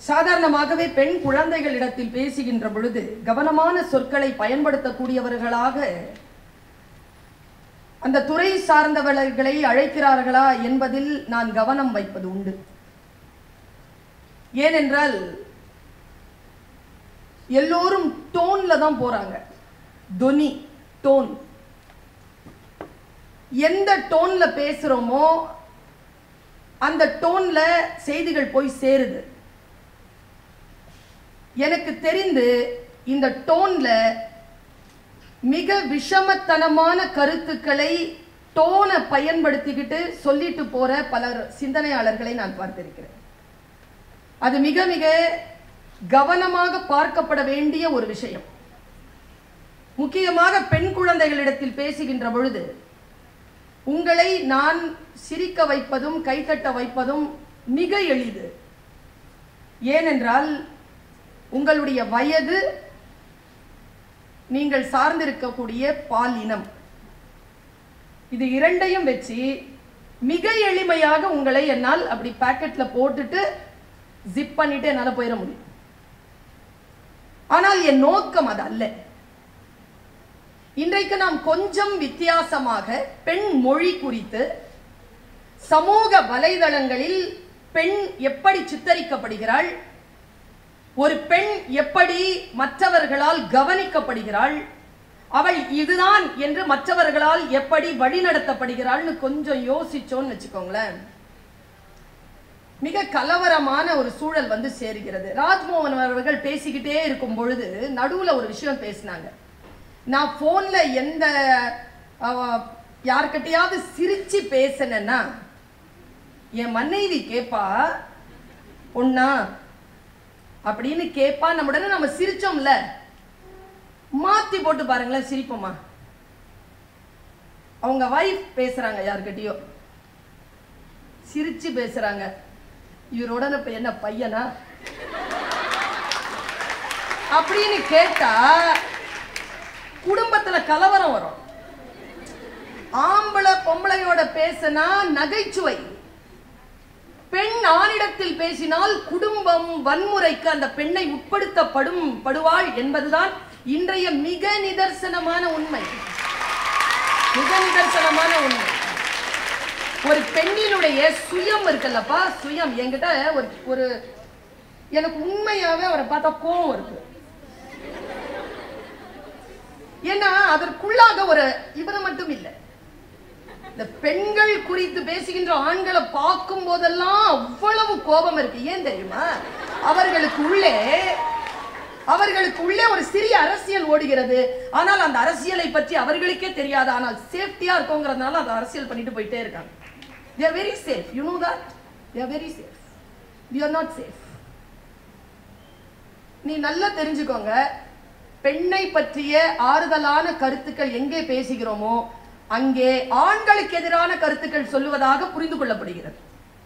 சாதாரணமாகவே பெண் குழந்தைகளிடத்தில் பேசுகின்ற பொழுது கவனமான சொற்களை பயன்படுத்தக்கூடியவர்களாக அந்த துறை சார்ந்தவர்களை அழைக்கிறார்களா என்பதில் நான் கவனம் வைப்பது உண்டு ஏனென்றால் எல்லோரும் டோன்ல தான் போறாங்க தொனி டோன் எந்த டோன்ல பேசுறோமோ அந்த டோன்ல செய்திகள் போய் சேருது எனக்கு தெரிந்து இந்த டோன்ல மிக விஷமத்தனமான கருத்துக்களை டோனை பயன்படுத்திக்கிட்டு சொல்லிட்டு போற பலர் சிந்தனையாளர்களை நான் பார்த்திருக்கிறேன் அது மிக மிக கவனமாக பார்க்கப்பட வேண்டிய ஒரு விஷயம் முக்கியமாக பெண் குழந்தைகளிடத்தில் பேசுகின்ற பொழுது உங்களை நான் சிரிக்க வைப்பதும் கைத்தட்ட வைப்பதும் மிக எளிது ஏனென்றால் உங்களுடைய வயது நீங்கள் சார்ந்திருக்கக்கூடிய பாலினம் இது இரண்டையும் வச்சு மிக எளிமையாக உங்களை என்னால் அப்படி பாக்கெட்ல போட்டுட்டு ஜிப் பண்ணிட்டு என்னால போயிட முடியும் ஆனால் என் நோக்கம் அது அல்ல இன்றைக்கு நாம் கொஞ்சம் வித்தியாசமாக பெண் மொழி குறித்து சமூக வலைதளங்களில் பெண் எப்படி சித்தரிக்கப்படுகிறாள் ஒரு பெண் எப்படி மற்றவர்களால் கவனிக்கப்படுகிறாள் அவள் இதுதான் என்று மற்றவர்களால் எப்படி வழிநடத்தப்படுகிறாள்னு கொஞ்சம் யோசிச்சோன்னு வச்சுக்கோங்களேன் மிக கலவரமான ஒரு சூழல் வந்து சேருகிறது ராஜ்மோகன் அவர்கள் பேசிக்கிட்டே இருக்கும் பொழுது நடுவுல ஒரு விஷயம் பேசினாங்க நான் போன்ல எந்த அஹ், யார்கிட்டயாவது சிரிச்சு பேசினேன்னா என் மனைவி கேப்பா ஒன்னா அப்படின்னு கேப்பா நம்ம உடனே நம்ம சிரிச்சோம்ல மாத்தி போட்டு பாருங்களேன் சிரிப்போமா அவங்க வைஃப் பேசுறாங்க யார்கிட்டயோ சிரிச்சு பேசுறாங்க இவரோட இப்ப என்ன பையனா அப்படின்னு கேட்டா குடும்பத்துல கலவரம் வரும் ஆம்பளை பொம்பளையோட பேசினா நகைச்சுவை பெண் ஆணிடத்தில் பேசினால் குடும்பம் வன்முறைக்கு அந்த பெண்ணை உட்படுத்தப்படும் படுவாள் என்பதுதான் இன்றைய மிக நிதர்சனமான உண்மை மிக நிதர்சனமான உண்மை ஒரு பெண்ணினுடைய சுயம் இருக்குல்லப்பா சுயம் என்கிட்ட ஒரு ஒரு எனக்கு உண்மையாவே அவரை பார்த்தா கோவம் இருக்கு ஏன்னா அதற்குள்ளாக ஒரு இவரை மட்டும் இல்லை இந்த பெண்கள் குறித்து பேசுகின்ற ஆண்களை பார்க்கும் போதெல்லாம் அவ்வளவு கோபம் இருக்கு ஏன் தெரியுமா அவர்களுக்கு உள்ளே அவர்களுக்கு உள்ளே ஒரு சிறிய அரசியல் ஓடுகிறது ஆனால் அந்த அரசியலை பற்றி அவர்களுக்கே தெரியாது ஆனால் சேஃப்டியா இருக்கோங்கிறதுனால அந்த அரசியல் பண்ணிட்டு போயிட்டே இருக்காங்க they are very safe you know that they are very safe we are not safe நீ நல்லா தெரிஞ்சுக்கோங்க பெண்ணை பற்றிய ஆறுதலான கருத்துக்கள் எங்கே பேசுகிறோமோ அங்கே ஆண்களுக்கு எதிரான கருத்துக்கள் சொல்லுவதாக புரிந்து கொள்ளப்படுகிறது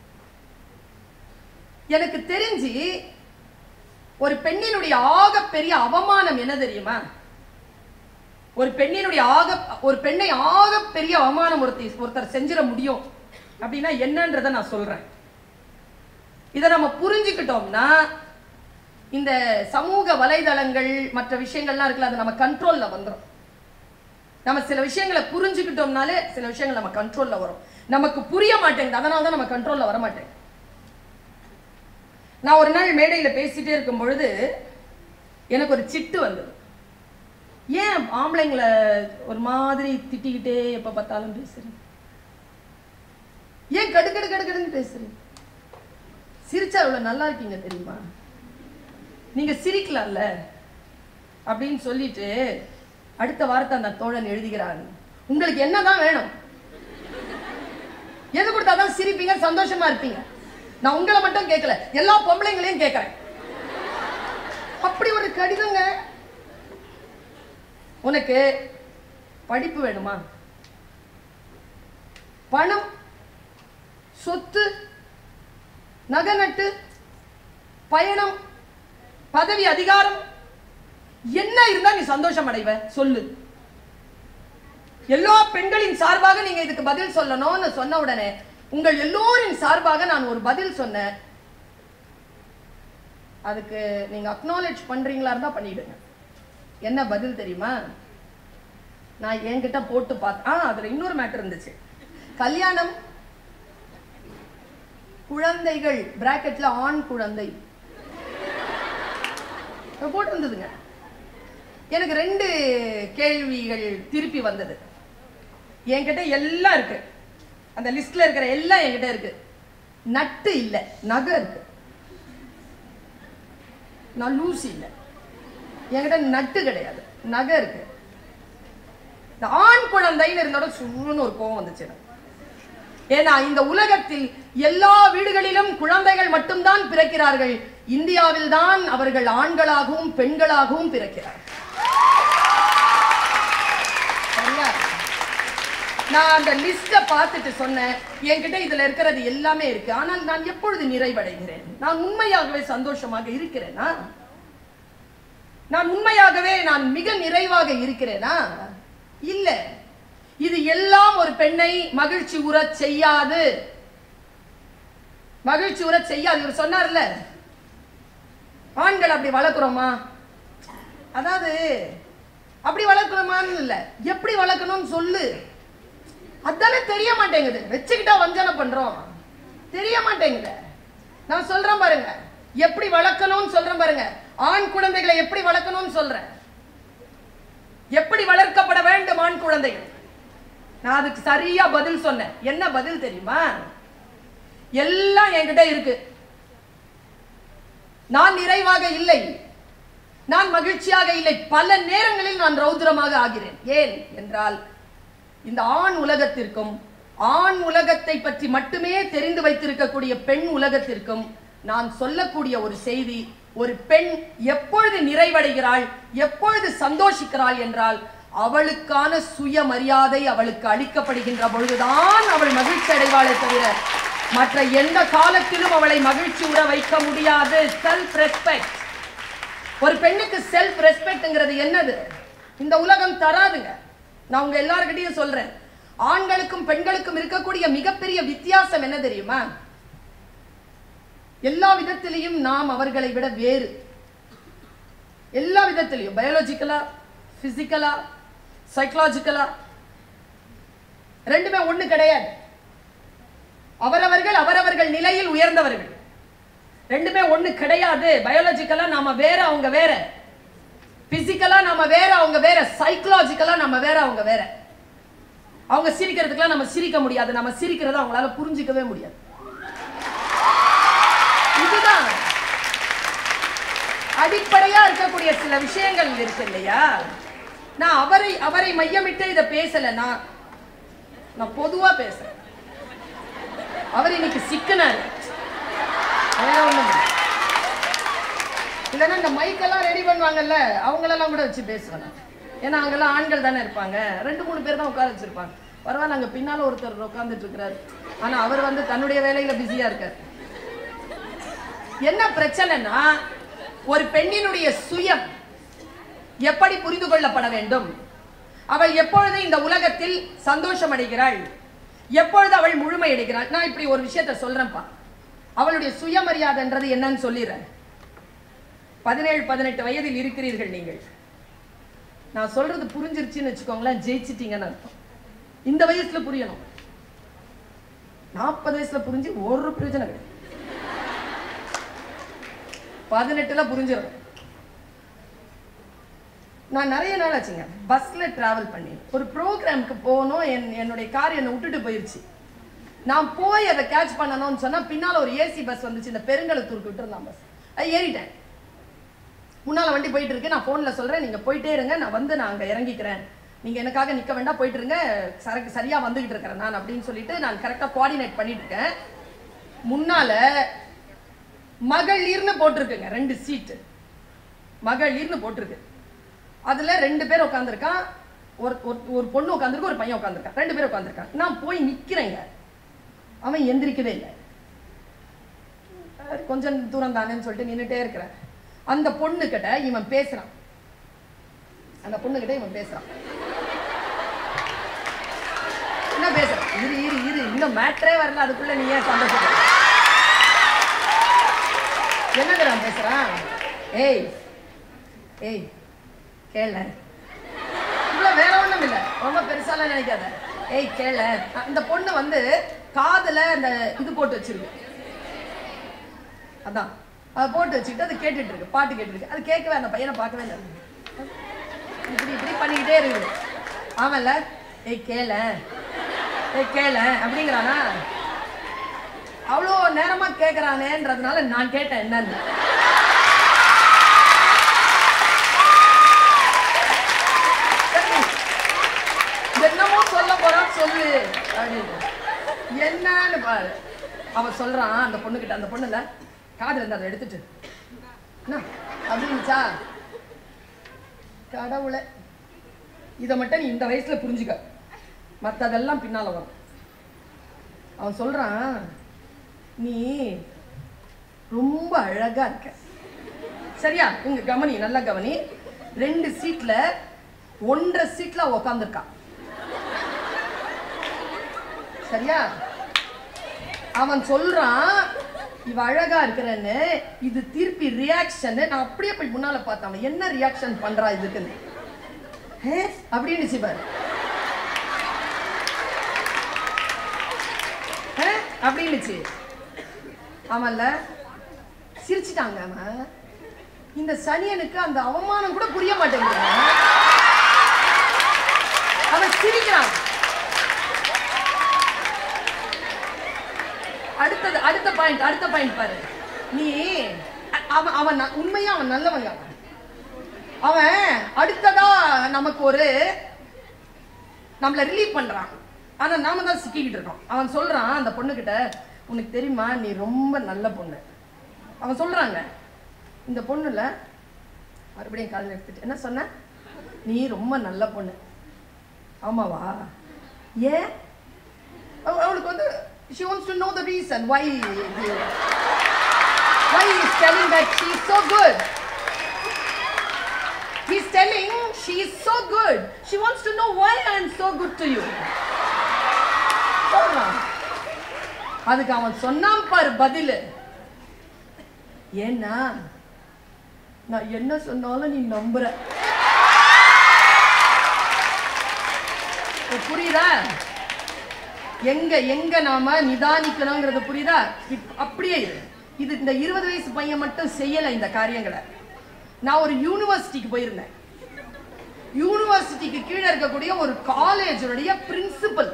எனக்கு தெரிஞ்சு ஒரு பெண்ணினுடைய ஆகப்பெரிய அவமானம் என்ன தெரியுமா ஒரு பெண்ணினுடைய ஆக ஒரு பெண்ணை ஆகப்பெரிய அவமானம் ஒருத்தர் ஒருத்தர் செஞ்சிட முடியும் அப்படின்னா என்னன்றதை நான் சொல்றேன் இதை நம்ம புரிஞ்சுக்கிட்டோம்னா இந்த சமூக வலைதளங்கள் மற்ற விஷயங்கள்லாம் இருக்குல்ல அது நம்ம கண்ட்ரோல்ல வந்துடும் நம்ம சில விஷயங்களை புரிஞ்சுக்கிட்டோம்னாலே சில விஷயங்கள் நம்ம கண்ட்ரோல்ல வரும் நமக்கு புரிய மாட்டேங்குது அதனால தான் நம்ம கண்ட்ரோல்ல வர மாட்டேங்குது நான் ஒரு நாள் மேடையில பேசிட்டே இருக்கும் பொழுது எனக்கு ஒரு சிட்டு வந்தது ஏன் ஆம்பளைங்களை ஒரு மாதிரி திட்டிக்கிட்டே எப்ப பார்த்தாலும் பேசுறீங்க ஏன் கடு கடு கடு கடுன்னு பேசுறீங்க சிரிச்சா இவ்வளவு நல்லா இருக்கீங்க தெரியுமா நீங்க சிரிக்கலாம்ல அப்படின்னு சொல்லிட்டு அடுத்த வாரத்தை அந்த தோழன் எழுதுகிறான் உங்களுக்கு என்னதான் வேணும் எது கொடுத்தாதான் சிரிப்பீங்க சந்தோஷமா இருப்பீங்க நான் உங்களை மட்டும் கேட்கல எல்லா பொம்பளைங்களையும் கேட்கறேன் அப்படி ஒரு கடிதங்க உனக்கு படிப்பு வேணுமா பணம் சொத்து நகை நட்டு பயணம் பதவி அதிகாரம் என்ன இருந்தா நீ சந்தோஷம் அடைவ சொல்லு எல்லா பெண்களின் சார்பாக நீங்க இதுக்கு பதில் சொல்லணும்னு சொன்ன உடனே உங்கள் எல்லோரின் சார்பாக நான் ஒரு பதில் சொன்னேன் அதுக்கு நீங்க அக்னாலேஜ் பண்றீங்களா இருந்தா பண்ணிடுங்க என்ன பதில் தெரியுமா நான் என்கிட்ட போட்டு பார்த்தேன் ஆ அதுல இன்னொரு மேட்டர் இருந்துச்சு கல்யாணம் குழந்தைகள் பிராக்கெட்ல ஆண் குழந்தை போட்டிருந்ததுங்க எனக்கு ரெண்டு கேள்விகள் திருப்பி வந்தது என்கிட்ட எல்லாம் இருக்கு அந்த லிஸ்ட்ல இருக்கிற எல்லாம் என்கிட்ட இருக்கு நட்டு இல்ல நகை இருக்கு நான் லூசி இல்ல என்கிட்ட நட்டு கிடையாது நகை இருக்கு இந்த ஆண் குழந்தைன்னு இருந்தோட சுன்னு ஒரு கோவம் வந்துச்சு எனக்கு. ஏன்னா இந்த உலகத்தில் எல்லா வீடுகளிலும் குழந்தைகள் மட்டும்தான் பிறக்கிறார்கள் இந்தியாவில் தான் அவர்கள் ஆண்களாகவும் பெண்களாகவும் பிறக்கிறார்கள் சரியா நான் அந்த லிஸ்ட பார்த்துட்டு சொன்னேன் என்கிட்ட இதுல இருக்கிறது எல்லாமே இருக்கு ஆனால் நான் எப்பொழுது நிறைவடைகிறேன் நான் உண்மையாகவே சந்தோஷமாக இருக்கிறேனா நான் உண்மையாகவே நான் மிக நிறைவாக இருக்கிறேனா இல்ல இது எல்லாம் ஒரு பெண்ணை மகிழ்ச்சி உறச் செய்யாது மகிழ்ச்சி உறச் செய்யாது இவர் சொன்னார்ல ஆண்கள் அப்படி வளர்க்குறோமா அதாவது அப்படி வளர்க்கணுமான்னு இல்ல எப்படி வளர்க்கணும்னு சொல்லு அதானே தெரிய மாட்டேங்குது வச்சுக்கிட்டா வஞ்சனை பண்றோம் தெரிய மாட்டேங்குது நான் சொல்றேன் பாருங்க எப்படி வளர்க்கணும்னு சொல்றேன் பாருங்க ஆண் குழந்தைகளை எப்படி வளர்க்கணும்னு சொல்றேன் எப்படி வளர்க்கப்பட வேண்டும் ஆண் குழந்தைகள் நான் அதுக்கு சரியா பதில் சொன்னேன் என்ன பதில் தெரியுமா எல்லாம் என்கிட்ட இருக்கு நான் நிறைவாக இல்லை நான் மகிழ்ச்சியாக இல்லை பல நேரங்களில் நான் ரௌத்ரமாக ஆகிறேன் ஏன் என்றால் இந்த ஆண் உலகத்திற்கும் ஆண் உலகத்தை பற்றி மட்டுமே தெரிந்து வைத்திருக்கக்கூடிய பெண் உலகத்திற்கும் நான் சொல்லக்கூடிய ஒரு செய்தி ஒரு பெண் எப்பொழுது நிறைவடைகிறாள் எப்பொழுது சந்தோஷிக்கிறாள் என்றால் அவளுக்கான சுயமரியாதை அவளுக்கு அளிக்கப்படுகின்ற பொழுதுதான் அவள் மகிழ்ச்சி அடைவாளே தவிர மற்ற எந்த காலத்திலும் அவளை மகிழ்ச்சி உற வைக்க முடியாது செல்ஃப் ரெஸ்பெக்ட் ஒரு பெண்ணுக்கு செல்ஃப் ரெஸ்பெக்ட்ங்கிறது என்னது இந்த உலகம் தராதுங்க நான் உங்க எல்லார்கிட்டயும் சொல்றேன் ஆண்களுக்கும் பெண்களுக்கும் இருக்கக்கூடிய மிகப்பெரிய வித்தியாசம் என்ன தெரியுமா எல்லா விதத்திலையும் நாம் அவர்களை விட வேறு எல்லா விதத்திலையும் பயாலஜிக்கலா பிசிக்கலா சைக்கலாஜிக்கலா ரெண்டுமே ஒண்ணு கிடையாது அவரவர்கள் அவரவர்கள் நிலையில் உயர்ந்தவர்கள் ரெண்டுமே ஒண்ணு கிடையாது பயாலஜிக்கலா நாம வேற அவங்க வேற பிசிக்கலா நாம வேற அவங்க வேற சைக்கலாஜிக்கலா நம்ம வேற அவங்க வேற அவங்க சிரிக்கிறதுக்குலாம் நம்ம சிரிக்க முடியாது நம்ம சிரிக்கிறத அவங்களால புரிஞ்சிக்கவே முடியாது இதுதான் அடிப்படையா இருக்கக்கூடிய சில விஷயங்கள் இருக்கு இல்லையா நான் அவரை அவரை மையமிட்டு இதை பேசல நான் நான் பொதுவா பேசுறேன் அவர் இன்னைக்கு சிக்கனாரு வேற ஒண்ணும் இல்ல. இல்லைன்னா இந்த மைக்கெல்லாம் ரெடி பண்ணுவாங்கல்ல அவங்களெல்லாம் கூட வச்சு பேசுவேன் நான். ஏன்னா அங்கெல்லாம் ஆண்கள் தானே இருப்பாங்க ரெண்டு மூணு பேர் தான் உட்கார வச்சிருப்பாங்க பரவாயில்ல அங்க பின்னால ஒருத்தர் உட்கார்ந்துட்டு இருக்கிறாரு ஆனா அவர் வந்து தன்னுடைய வேலையில பிஸியா இருக்காரு என்ன பிரச்சனைனா ஒரு பெண்ணினுடைய சுயம் எப்படி புரிந்து கொள்ளப்பட வேண்டும் அவள் எப்பொழுது இந்த உலகத்தில் சந்தோஷம் அடைகிறாள் எப்பொழுது அவள் முழுமை அடைகிறாள் நான் இப்படி ஒரு விஷயத்த சொல்றேன்ப்பா அவளுடைய சுயமரியாதைன்றது என்னன்னு சொல்லிடுறேன் பதினேழு பதினெட்டு வயதில் இருக்கிறீர்கள் நீங்கள் நான் சொல்றது புரிஞ்சிருச்சுன்னு வச்சுக்கோங்களேன் ஜெயிச்சிட்டீங்கன்னு அர்த்தம் இந்த வயசுல புரியணும் நாற்பது வயசுல புரிஞ்சு ஒரு பிரயோஜனம் கிடையாது பதினெட்டுல புரிஞ்சிடும் நான் நிறைய நாள் ஆச்சுங்க பஸ்ல டிராவல் பண்ணி ஒரு ப்ரோக்ராம்க்கு போகணும் என் என்னுடைய கார் என்னை விட்டுட்டு போயிருச்சு நான் போய் அதை கேட்ச் பண்ணணும்னு சொன்னா பின்னால ஒரு ஏசி பஸ் வந்துச்சு இந்த பெருங்கலத்தூருக்கு விட்டுருந்தான் பஸ் அது ஏறிட்டேன் முன்னால வண்டி போயிட்டு இருக்கு நான் போன்ல சொல்றேன் நீங்க போயிட்டே இருங்க நான் வந்து நான் அங்க இறங்கிக்கிறேன் நீங்க எனக்காக நிக்க வேண்டாம் போயிட்டு இருங்க சரக்கு சரியா வந்துகிட்டு இருக்கிறேன் நான் அப்படின்னு சொல்லிட்டு நான் கரெக்டா கோஆர்டினேட் பண்ணிட்டு இருக்கேன் முன்னால மகளிர்னு போட்டிருக்குங்க ரெண்டு சீட்டு மகளிர்னு போட்டிருக்கு அதுல ரெண்டு பேர் உட்காந்துருக்கான் ஒரு ஒரு- ஒரு பொண்ணு உட்காந்துருக்கு ஒரு பையன் உட்காந்துருக்கான் ரெண்டு பேர் உட்காந்துருக்கான் நான் போய் நிக்கிறேங்க அவன் எந்திரிக்கவே இல்லை சரி, கொஞ்சம் தூரம் தானேன்னு சொல்லிட்டு நின்னுட்டே இருக்கிறேன் அந்த பொண்ணு கிட்ட இவன் பேசுறான் அந்த பொண்ணு கிட்ட இவன் பேசுறான் என்ன பேசுறான் இரு இரு இரு இன்னும் மேட்ரே வரல அதுக்குள்ள நீ ஏன் சந்தோஷப்படுற என்னங்கிறா பேசுறான் ஏய் ஏய் கேள இவ்வளவு வேற ஒண்ணும் இல்ல ரொம்ப பெருசாலாம் நினைக்காத ஏய் கேள அந்த பொண்ணு வந்து காதுல அந்த இது போட்டு வச்சிருக்கு அதான் அதை போட்டு வச்சுக்கிட்டு அது கேட்டுட்டு இருக்கு பாட்டு கேட்டுட்டு இருக்கு அது கேட்கவே அந்த பையனை பார்க்கவே இல்லை இப்படி இப்படி பண்ணிக்கிட்டே இருக்குது ஆமல்ல ஏய் கேள ஏய் கேள அப்படிங்கிறானா அவ்வளோ நேரமா கேட்கறானேன்றதுனால நான் கேட்டேன் என்னன்னு சரி, என்னமோ சொல்ல போறான் சொல்லு அப்படின்னு என்னன்னு பாரு அவன் சொல்றான் அந்த பொண்ணுகிட்ட அந்த பொண்ணுல காதுல இருந்து அதை எடுத்துட்டு என்ன அப்படின்னுச்சா கடவுளை இதை மட்டும் நீ இந்த வயசுல புரிஞ்சுக்க மத்ததெல்லாம் பின்னால வரும் அவன் சொல்றான் நீ ரொம்ப அழகா இருக்க சரியா இங்க கவனி நல்லா கவனி ரெண்டு சீட்ல ஒன்றரை சீட்ல உக்காந்துருக்கா சரியா அவன் சொல்றான் இவ அழகா இருக்கிறன்னு இது திருப்பி ரியாக்ஷன் நான் அப்படியே போய் முன்னால பார்த்தேன் அவன் என்ன ரியாக்ஷன் பண்றா இதுக்குன்னு ஹே அப்படின்னு பாரு ஹே அப்படின்னுச்சு ஆமல்ல சிரிச்சிட்டாங்க அவன் இந்த சனியனுக்கு அந்த அவமானம் கூட புரிய மாட்டேங்குது அவன் சிரிக்கிறான் அடுத்தது அடுத்த பாயிண்ட் அடுத்த பாயிண்ட் பாரு நீ அ- அவன் அவன் ந- உண்மையா அவன் நல்லவங்க அவன். அவன் அடுத்ததா நமக்கு ஒரு நம்மள ரிலீவ் பண்றான் ஆனா நாம தான் சிக்கிக்கிட்டு இருக்கோம் அவன் சொல்றான் அந்த பொண்ணுகிட்ட உனக்கு தெரியுமா நீ ரொம்ப நல்ல பொண்ணு அவன் சொல்றாங்க இந்த பொண்ணுல மறுபடியும் கால் எடுத்துட்டு என்ன சொன்ன நீ ரொம்ப நல்ல பொண்ணு ஆமாவா ஏன் அவ- அவளுக்கு வந்து she wants to know the reason why he- why he is telling that she is so good he's telling she is so good she wants to know why i am so good to you சொல்றான் அதுக்கு அவன் சொன்னான் பாரு பதிலு ஏன்னா நான் என்ன சொன்னாலும் நீ நம்புற இப்ப புரியுதா எங்க எங்க நாம நிதானிக்கணுங்கிறது புரியுதா இப்- அப்படியே இரு இது இந்த இருபது வயசு பையன் மட்டும் செய்யல இந்த காரியங்களை நான் ஒரு யூனிவர்சிட்டிக்கு போயிருந்தேன் யூனிவர்சிட்டிக்கு கீழே இருக்கக்கூடிய ஒரு காலேஜுடைய பிரின்சிபல்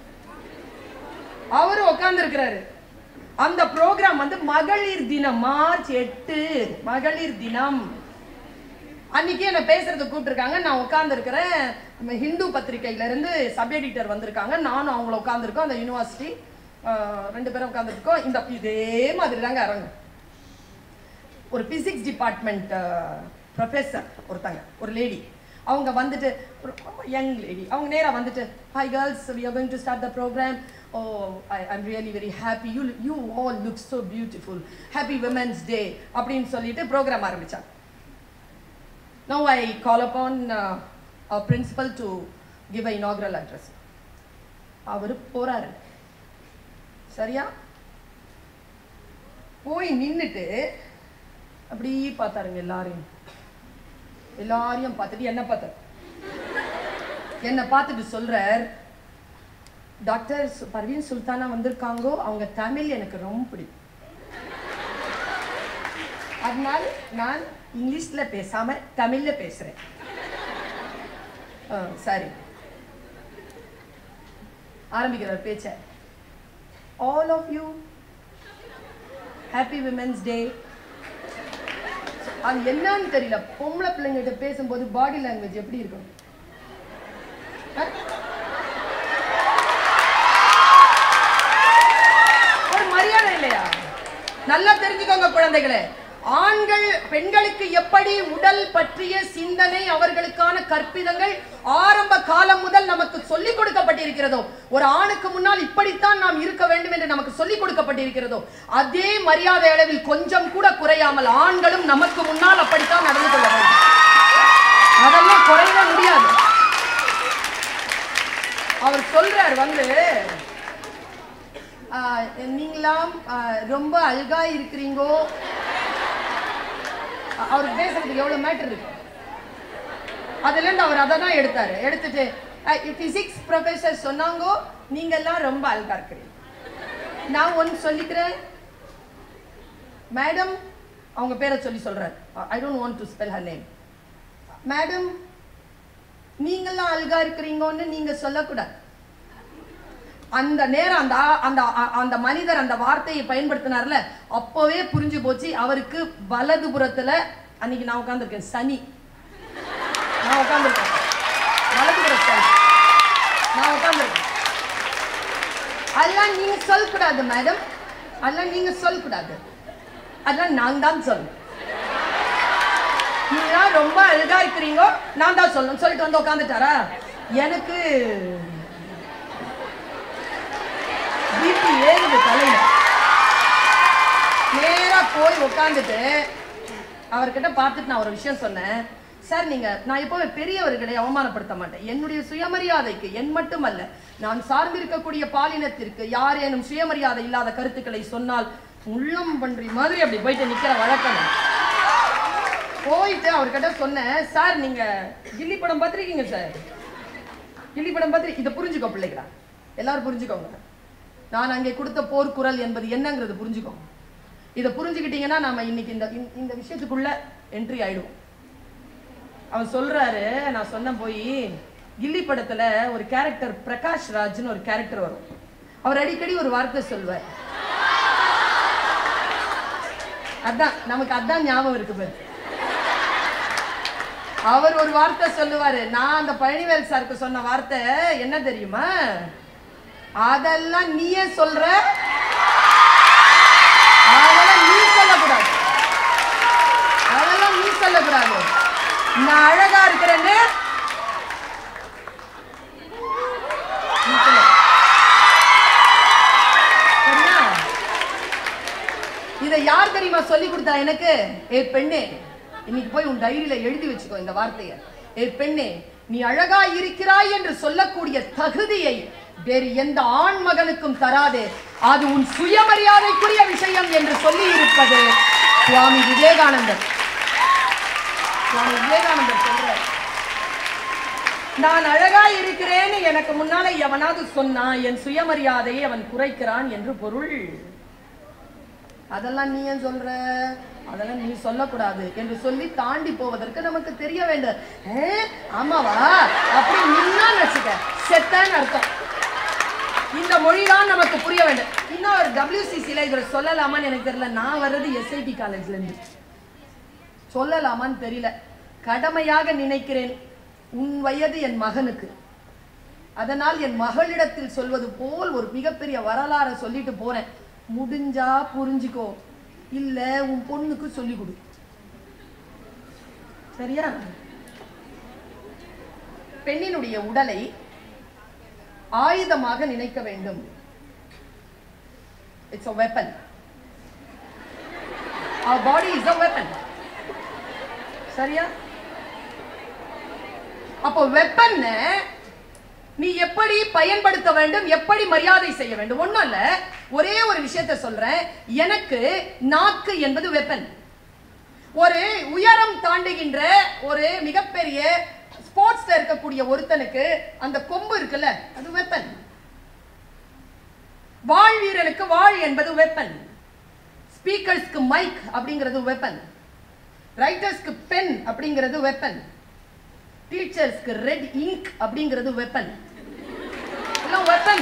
அவரு உட்கார்ந்து இருக்கிறாரு அந்த ப்ரோக்ராம் வந்து மகளிர் தினம் மார்ச் எட்டு மகளிர் தினம் அன்னைக்கு என்ன பேசுறதுக்கு கூப்பிட்டுருக்காங்க நான் உட்காந்துருக்கிறேன் ஹிந்து பத்திரிக்கையில இருந்து சப் எடிட்டர் வந்திருக்காங்க நானும் அவங்கள உட்காந்துருக்கோம் அந்த யூனிவர்சிட்டி ரெண்டு பேரும் உட்காந்துருக்கோம் இந்த இதே மாதிரி தாங்க அரங்கு ஒரு பிசிக்ஸ் டிபார்ட்மெண்ட் ப்ரொஃபஸர் ஒருத்தங்க ஒரு லேடி அவங்க வந்துட்டு ஒரு யங் லேடி அவங்க நேரா வந்துட்டு hi girls we are going to start the program oh I I'm really very happy you you all look so beautiful happy women's day அப்படின்னு சொல்லிட்டு ப்ரோக்ராம் ஆரம்பிச்சாங்க Now I call upon uh, our principal to give a inaugural address. அவர் போறாரு சரியா போய் நின்னுட்டு அப்படி பார்த்தாருங்க எல்லாரையும் எல்லாரையும் பார்த்துட்டு என்ன பார்த்தாரு என்ன பார்த்துட்டு சொல்றார் டாக்டர் சு- பர்வீன் சுல்தானா வந்திருக்காங்கோ அவங்க தமிழ் எனக்கு ரொம்ப பிடிக்கும் அதனால நான் இங்கிலீஷ்ல பேசாம தமிழ்ல பேசுறேன் ஆ, சரி ஆரம்பிக்கிறார் பேச்ச all of you happy women's day அது என்னன்னு தெரியல பொம்பளை பிள்ளைங்கிட்ட பேசும்போது பாடி லாங்குவேஜ் எப்படி இருக்கும் ஆ? ஒரு மரியாதை இல்லையா நல்லா தெரிஞ்சுக்கோங்க குழந்தைகளே ஆண்கள் பெண்களுக்கு எப்படி உடல் பற்றிய சிந்தனை அவர்களுக்கான கற்பிதங்கள் ஆரம்ப காலம் முதல் நமக்கு சொல்லிக் கொடுக்கப்பட்டிருக்கிறதோ ஒரு ஆணுக்கு முன்னால் இப்படித்தான் நாம் இருக்க வேண்டும் என்று நமக்கு சொல்லிக் கொடுக்கப்பட்டிருக்கிறதோ அதே மரியாதை அளவில் கொஞ்சம் கூட குறையாமல் ஆண்களும் நமக்கு முன்னால் அப்படித்தான் நடந்து கொள்ள வேண்டும் அதெல்லாம் குறையவே முடியாது அவர் சொல்றார் வந்து ஆஹ், நீங்களாம் ஆஹ், ரொம்ப அழகா இருக்கிறீங்கோ அ- அவருக்கு பேசுறதுக்கு எவ்வளவு மேட்டர் இருக்கு அதுல இருந்து அவர் அதை தான் எடுத்தாரு எடுத்துட்டு பிசிக்ஸ் ப்ரொஃபசர் சொன்னாங்கோ நீங்க எல்லாம் ரொம்ப அழகா இருக்கிறீங்க நான் ஒன்னு சொல்லிக்கிறேன் மேடம் அவங்க பேரை சொல்லி சொல்றாரு I don't want to spell her name madam நீங்கெல்லாம் அழகா இருக்கிறீங்கன்னு நீங்க சொல்லக்கூடாது அந்த நேரம் அந்த ஆ- அந்த ஆ- அந்த மனிதர் அந்த வார்த்தையை பயன்படுத்தினார்ல அப்பவே புரிஞ்சு போச்சு அவருக்கு வலது புறத்துல அன்னைக்கு நான் உட்கார்ந்திருக்கேன் சனி நான் உட்கார்ந்திருக்கேன் வலது புற சனி நான் உட்கார்ந்திருக்கேன் அதெல்லாம் நீங்க சொல்லக்கூடாது மேடம் அதெல்லாம் நீங்க சொல்லக்கூடாது அதெல்லாம் நான் தான் சொல்லணும் நீங்க ரொம்ப அழகா இருக்கிறீங்க நான் தான் சொல்லணும் சொல்லிட்டு வந்து உட்காந்துட்டாரா எனக்கு பிபி ஏறுது தலையில நேரா போய் உட்காந்துட்டு அவர்கிட்ட பார்த்துட்டு நான் ஒரு விஷயம் சொன்னேன் சார் நீங்க நான் எப்பவுமே பெரியவர்களை அவமானப்படுத்த மாட்டேன் என்னுடைய சுயமரியாதைக்கு என் மட்டுமல்ல நான் சார்ந்திருக்கக்கூடிய பாலினத்திற்கு யாரேனும் சுயமரியாதை இல்லாத கருத்துக்களை சொன்னால் உள்ளம் பன்றி மாதிரி அப்படி போயிட்டு நிக்கிற வழக்கம் போயிட்டு அவர்கிட்ட சொன்னேன் சார் நீங்க கில்லி படம் பார்த்திருக்கீங்க சார் கில்லி படம் பார்த்து இதை புரிஞ்சுக்கோ பிள்ளைகளா எல்லாரும் புரிஞ்சுக்கோங்க நான் அங்கே கொடுத்த போர்க்குரல் என்பது என்னங்கிறது புரிஞ்சுக்கோங்க இதை புரிஞ்சுக்கிட்டீங்கன்னா நாம இன்னைக்கு இந்த இந்த- இந்த விஷயத்துக்குள்ள என்ட்ரி ஆயிடுவோம் அவன் சொல்றாரு நான் சொன்னேன் போய் கில்லி படத்துல ஒரு கேரக்டர் பிரகாஷ் ராஜ்னு ஒரு கேரக்டர் வரும் அவர் அடிக்கடி ஒரு வார்த்தை சொல்வார் அதான் நமக்கு அதான் ஞாபகம் இருக்கு பாரு அவர் ஒரு வார்த்தை சொல்லுவாரு நான் அந்த பழனிவேல் சாருக்கு சொன்ன வார்த்தை என்ன தெரியுமா அதெல்லாம் நீயே சொல்ற அதெல்லாம் நீ சொல்லக்கூடாது அதெல்லாம் நீ சொல்லக்கூடாது நான் அழகா இருக்கிறேன்னு நீ சொல்லு. சரியா? இதை யார் தெரியுமா சொல்லி கொடுத்தா எனக்கு ஏ பெண்ணே இன்னைக்கு போய் உன் டைரியில எழுதி வச்சுக்கோ இந்த வார்த்தைய ஏ பெண்ணே நீ அழகா இருக்கிறாய் என்று சொல்லக்கூடிய தகுதியை வேறு எந்த ஆண் மகனுக்கும் தராதே அது உன் சுயமரியாதைக்குரிய விஷயம் என்று சொல்லி இருப்பது சுவாமி விவேகானந்தர் சுவாமி விவேகானந்தர் சொல்றார் நான் அழகா இருக்கிறேன்னு எனக்கு முன்னால எவனாவது சொன்னா என் சுயமரியாதையை அவன் குறைக்கிறான் என்று பொருள் அதெல்லாம் நீ ஏன் சொல்ற அதெல்லாம் நீ சொல்லக்கூடாது என்று சொல்லி தாண்டி போவதற்கு நமக்கு தெரிய வேண்டும் ஏ, ஆமாவா அப்படி நின்னா வச்சுக்க செத்தான்னு அர்த்தம் இந்த மொழிதான் நமக்கு புரிய வேண்டும் இன்னும் ஒரு டபிள்யூசிசில இதை சொல்லலாமான்னு எனக்கு தெரியல நான் வர்றது எஸ்ஐடி காலேஜ்ல இருந்து சொல்லலாமான்னு தெரியல கடமையாக நினைக்கிறேன் உன் வயது என் மகனுக்கு அதனால் என் மகளிடத்தில் சொல்வது போல் ஒரு மிகப்பெரிய வரலாறை சொல்லிட்டு போறேன் முடிஞ்சா புரிஞ்சுக்கோ இல்ல உன் பொண்ணுக்கு சொல்லி கொடு சரியா பெண்ணினுடைய உடலை ஆயுதமாக நினைக்க வேண்டும் it's a weapon our body is a weapon சரியா அப்போ வெப்பன் நீ எப்படி பயன்படுத்த வேண்டும் எப்படி மரியாதை செய்ய வேண்டும் ஒண்ணும் இல்ல ஒரே ஒரு விஷயத்தை சொல்றேன் எனக்கு நாக்கு என்பது வெப்பன் ஒரு உயரம் தாண்டுகின்ற ஒரு மிகப்பெரிய ஸ்போர்ட்ஸ்ல இருக்கக்கூடிய ஒருத்தனுக்கு அந்த கொம்பு இருக்குல்ல அது வெப்பன் வாழ் வீரனுக்கு வாழ் என்பது வெப்பன் ஸ்பீக்கர்ஸ்க்கு மைக் அப்படிங்கிறது வெப்பன் ரைட்டர்ஸ்க்கு பென் அப்படிங்கிறது வெப்பன் டீச்சர்ஸ்க்கு ரெட் இங்க் அப்படிங்கிறது வெப்பன் எல்லாம் வெப்பன்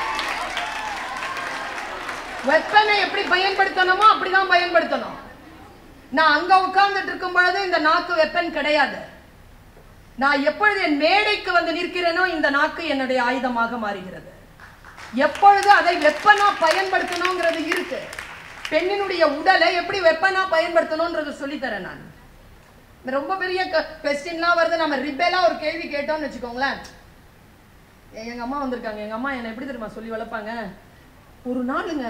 வெப்பனை எப்படி பயன்படுத்தணுமோ அப்படிதான் பயன்படுத்தணும் நான் அங்க உட்கார்ந்துட்டு இருக்கும் பொழுது இந்த நாக்கு வெப்பன் கிடையாது நான் எப்பொழுது என் மேடைக்கு வந்து நிற்கிறேனோ இந்த நாக்கு என்னுடைய ஆயுதமாக மாறுகிறது எப்பொழுது அதை வெப்பனா பயன்படுத்தணுங்கிறது இருக்கு பெண்ணினுடைய உடலை எப்படி வெப்பனா பயன்படுத்தணும்ன்றது சொல்லித்தரேன் நான் ரொம்ப பெரிய கொஸ்டின்லாம் வருது நம்ம ரிப்பேலா ஒரு கேள்வி கேட்டோம்னு வச்சுக்கோங்களேன் எ- எங்க அம்மா வந்திருக்காங்க எங்க அம்மா என்னை எப்படி தெரியுமா சொல்லி வளர்ப்பாங்க ஒரு நாளுங்க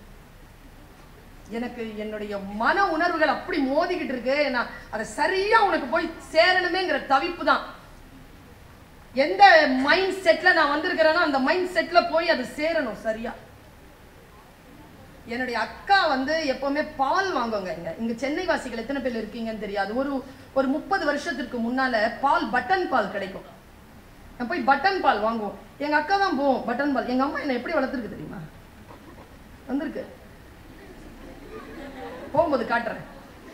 எனக்கு என்னுடைய மன உணர்வுகள் அப்படி மோதிக்கிட்டு இருக்கு நான் அதை சரியா உனக்கு போய் சேரணுமேங்கிற தவிப்பு தான் எந்த மைண்ட் செட்ல நான் வந்திருக்கிறேனோ அந்த மைண்ட் செட்ல போய் அது சேரணும் சரியா என்னுடைய அக்கா வந்து எப்பவுமே பால் வாங்குவாங்க இங்க இங்க சென்னை வாசிகள் எத்தனை பேர் இருக்கீங்கன்னு தெரியாது ஒரு ஒரு முப்பது வருஷத்துக்கு முன்னால பால் பட்டன் பால் கிடைக்கும் நான் போய் பட்டன் பால் வாங்குவோம் எங்க அக்கா தான் போவோம் பட்டன் பால் எங்க அம்மா என்ன எப்படி வளர்த்துருக்கு தெரியுமா வந்திருக்கு போகும்போது காட்டுறேன்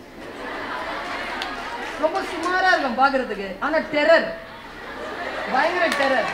ரொம்ப சுமாரா இருக்கும் பாக்குறதுக்கு ஆனா டெரர் பயங்கர டெரர்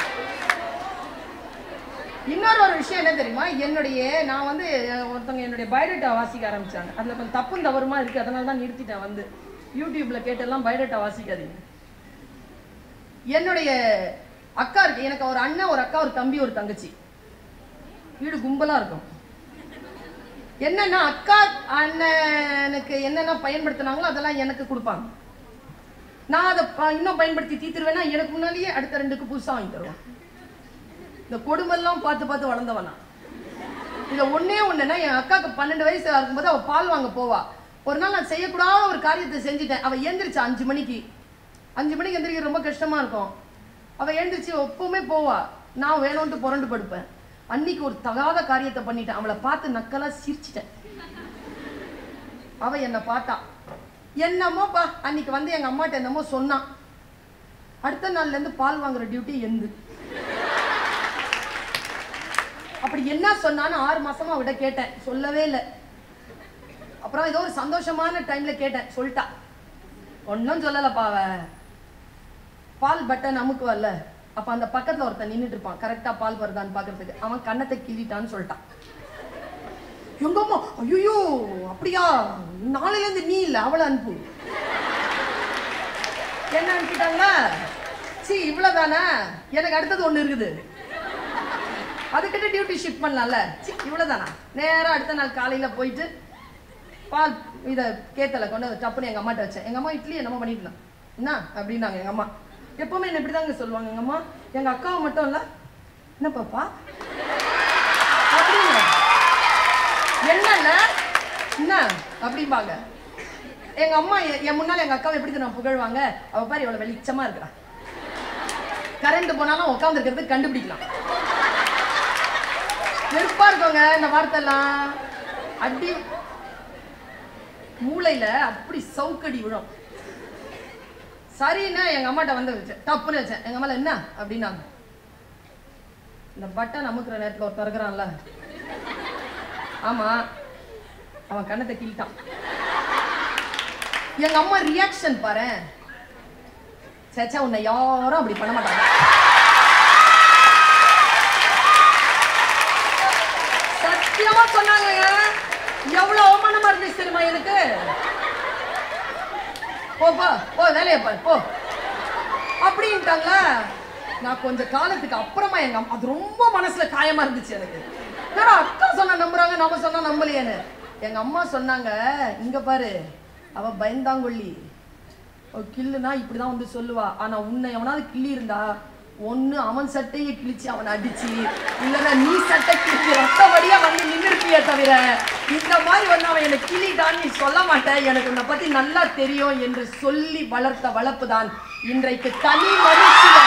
இன்னொரு ஒரு விஷயம் என்ன தெரியுமா என்னுடைய நான் வந்து அஹ், ஒருத்தவங்க என்னுடைய பயோடேட்டா வாசிக்க ஆரம்பிச்சாங்க அதுல கொஞ்சம் தப்பும் தவறுமா இருக்கு அதனால தான் நிறுத்திட்டேன் வந்து யூடியூப்ல கேட்டெல்லாம் பயோடேட்டா வாசிக்காதீங்க என்னுடைய அக்கா இருக்கு எனக்கு ஒரு அண்ணன் ஒரு அக்கா ஒரு தம்பி ஒரு தங்கச்சி வீடு கும்பலா இருக்கும் என்னன்னா அக்கா அண்ணனுக்கு என்னென்ன பயன்படுத்தினாங்களோ அதெல்லாம் எனக்கு கொடுப்பாங்க நான் அதை ப- இன்னும் பயன்படுத்தி தீத்துருவேன்னா எனக்கு முன்னாலேயே அடுத்த ரெண்டுக்கு புதுசா வாங்கி தருவான் இந்த கொடுமெல்லாம் பார்த்து பார்த்து வளர்ந்தவனா இதுல ஒண்ணே ஒண்ணுன்னா என் அக்காவுக்கு பன்னெண்டு வயசு இருக்கும்போது அவ பால் வாங்க போவா ஒரு நாள் நான் செய்யக்கூடாத ஒரு காரியத்தை செஞ்சுட்டேன் அவ எழுந்திரிச்சா அஞ்சு மணிக்கு அஞ்சு மணிக்கு எந்திரிக்க ரொம்ப கஷ்டமா இருக்கும் அவ எழுந்திரிச்சு எப்பவுமே போவா நான் வேணும்ட்டு புரண்டு படுப்பேன் அன்னைக்கு ஒரு தகாத காரியத்தை பண்ணிட்டேன் அவளை பார்த்து நக்கலா சிரிச்சிட்டேன் அவ என்னை பார்த்தா என்னமோப்பா அன்னைக்கு வந்து எங்க அம்மாட்ட என்னமோ சொன்னான் அடுத்த நாள்ல இருந்து பால் வாங்குற டியூட்டி எந்து அப்படி என்ன சொன்னான்னு ஆறு மாசமா அவட கேட்டேன் சொல்லவே இல்லை அப்புறம் ஏதோ ஒரு சந்தோஷமான டைம்ல கேட்டேன் சொல்லிட்டா ஒன்றும் சொல்லலப்பா அவ பால் பட்டன் அமுக்குவல்ல அப்ப அந்த பக்கத்துல ஒருத்தன் நின்னுட்டு இருப்பான் கரெக்டா பால் வருதான்னு பாக்குறதுக்கு அவன் கண்ணத்தை கிள்ளிட்டான்னு சொல்லிட்டான் எங்கம்மா ஐயோ அப்படியா நாளையில இருந்து நீ இல்ல அவளை அனுப்பு என்ன அனுப்பிட்டாங்களா சி இவ்வளவுதானா எனக்கு அடுத்தது ஒண்ணு இருக்குது அதுக்கிட்ட டியூட்டி ஷிஃப்ட் பண்ணலாம்ல சி இவ்வளவுதானா நேரா அடுத்த நாள் காலையில போயிட்டு பால் இத கேத்தல கொண்டு வந்து டப்புன்னு எங்க அம்மாட்ட வச்சேன் எங்க அம்மா இட்லி என்னமோ பண்ணிட்டு இருந்தாங்க. என்ன அப்படின்னாங்க எங்க அம்மா எப்பவுமே என்ன இப்படிதாங்க சொல்லுவாங்க எங்க அம்மா எங்க அக்காவை மட்டும் இல்ல என்ன பாப்பா அப்படிங்க என்னல்ல என்ன அப்படிம்பாங்க எங்க அம்மா எ- என் முன்னால எங்க அக்காவை எப்படி நான் புகழ்வாங்க அவ பாரு இவ்வளவு வெளிச்சமா இருக்கிறா கரண்ட் போனாலும் உட்கார்ந்து இருக்கிறது கண்டுபிடிக்கலாம் வெறுப்பா இருக்கவங்க இந்த வார்த்தை எல்லாம் அடி மூளையில அப்படி சவுக்கடி விழும் சரின்னா எங்க அம்மாட்ட வந்து வச்சேன் டப்புன்னு வச்சேன் எங்க அம்மால என்ன அப்படின்னாங்க இந்த பட்டன் அமுக்குற நேரத்துல ஒருத்தர் இருக்கிறான்ல ஆமா அவன் கண்ணத்தை கிள்ளிட்டான் எங்க அம்மா ரியாக்ஷன் பாரு சேச்சா உன்னை யாரும் அப்படி பண்ண மாட்டாங்க சத்தியமா சொன்னாங்கங்க எவ்வளவு அவமானமா இருந்துச்சு தெரியுமா எனக்கு போ போ போ வேலையை பாரு போ அப்படின்ட்டாங்களா நான் கொஞ்ச காலத்துக்கு அப்புறமா எங்க அம்மா அது ரொம்ப மனசுல காயமா இருந்துச்சு எனக்கு என்னடா அக்கா சொன்னா நம்புறாங்க நாம சொன்னா நம்பலையேன்னு எங்க அம்மா சொன்னாங்க இங்க பாரு அவ பயந்தாங்கொள்ளி அவ கில்லுனா இப்படிதான் வந்து சொல்லுவா ஆனா உன்னை எவனாவது கிள்ளி இருந்தா ஒண்ணு அவன் சட்டையை கிழிச்சு அவனை அடிச்சு இல்லைன்னா நீ சட்டை கிழிச்சு ரத்த வழியா வந்து நின்றுப்பியே தவிர இந்த மாதிரி ஒண்ணு அவன் என்னை கிள்ளிட்டான்னு நீ சொல்ல மாட்டேன் எனக்கு உன்னை பத்தி நல்லா தெரியும் என்று சொல்லி வளர்த்த வளர்ப்பு தான் இன்றைக்கு தனி மனுஷியாக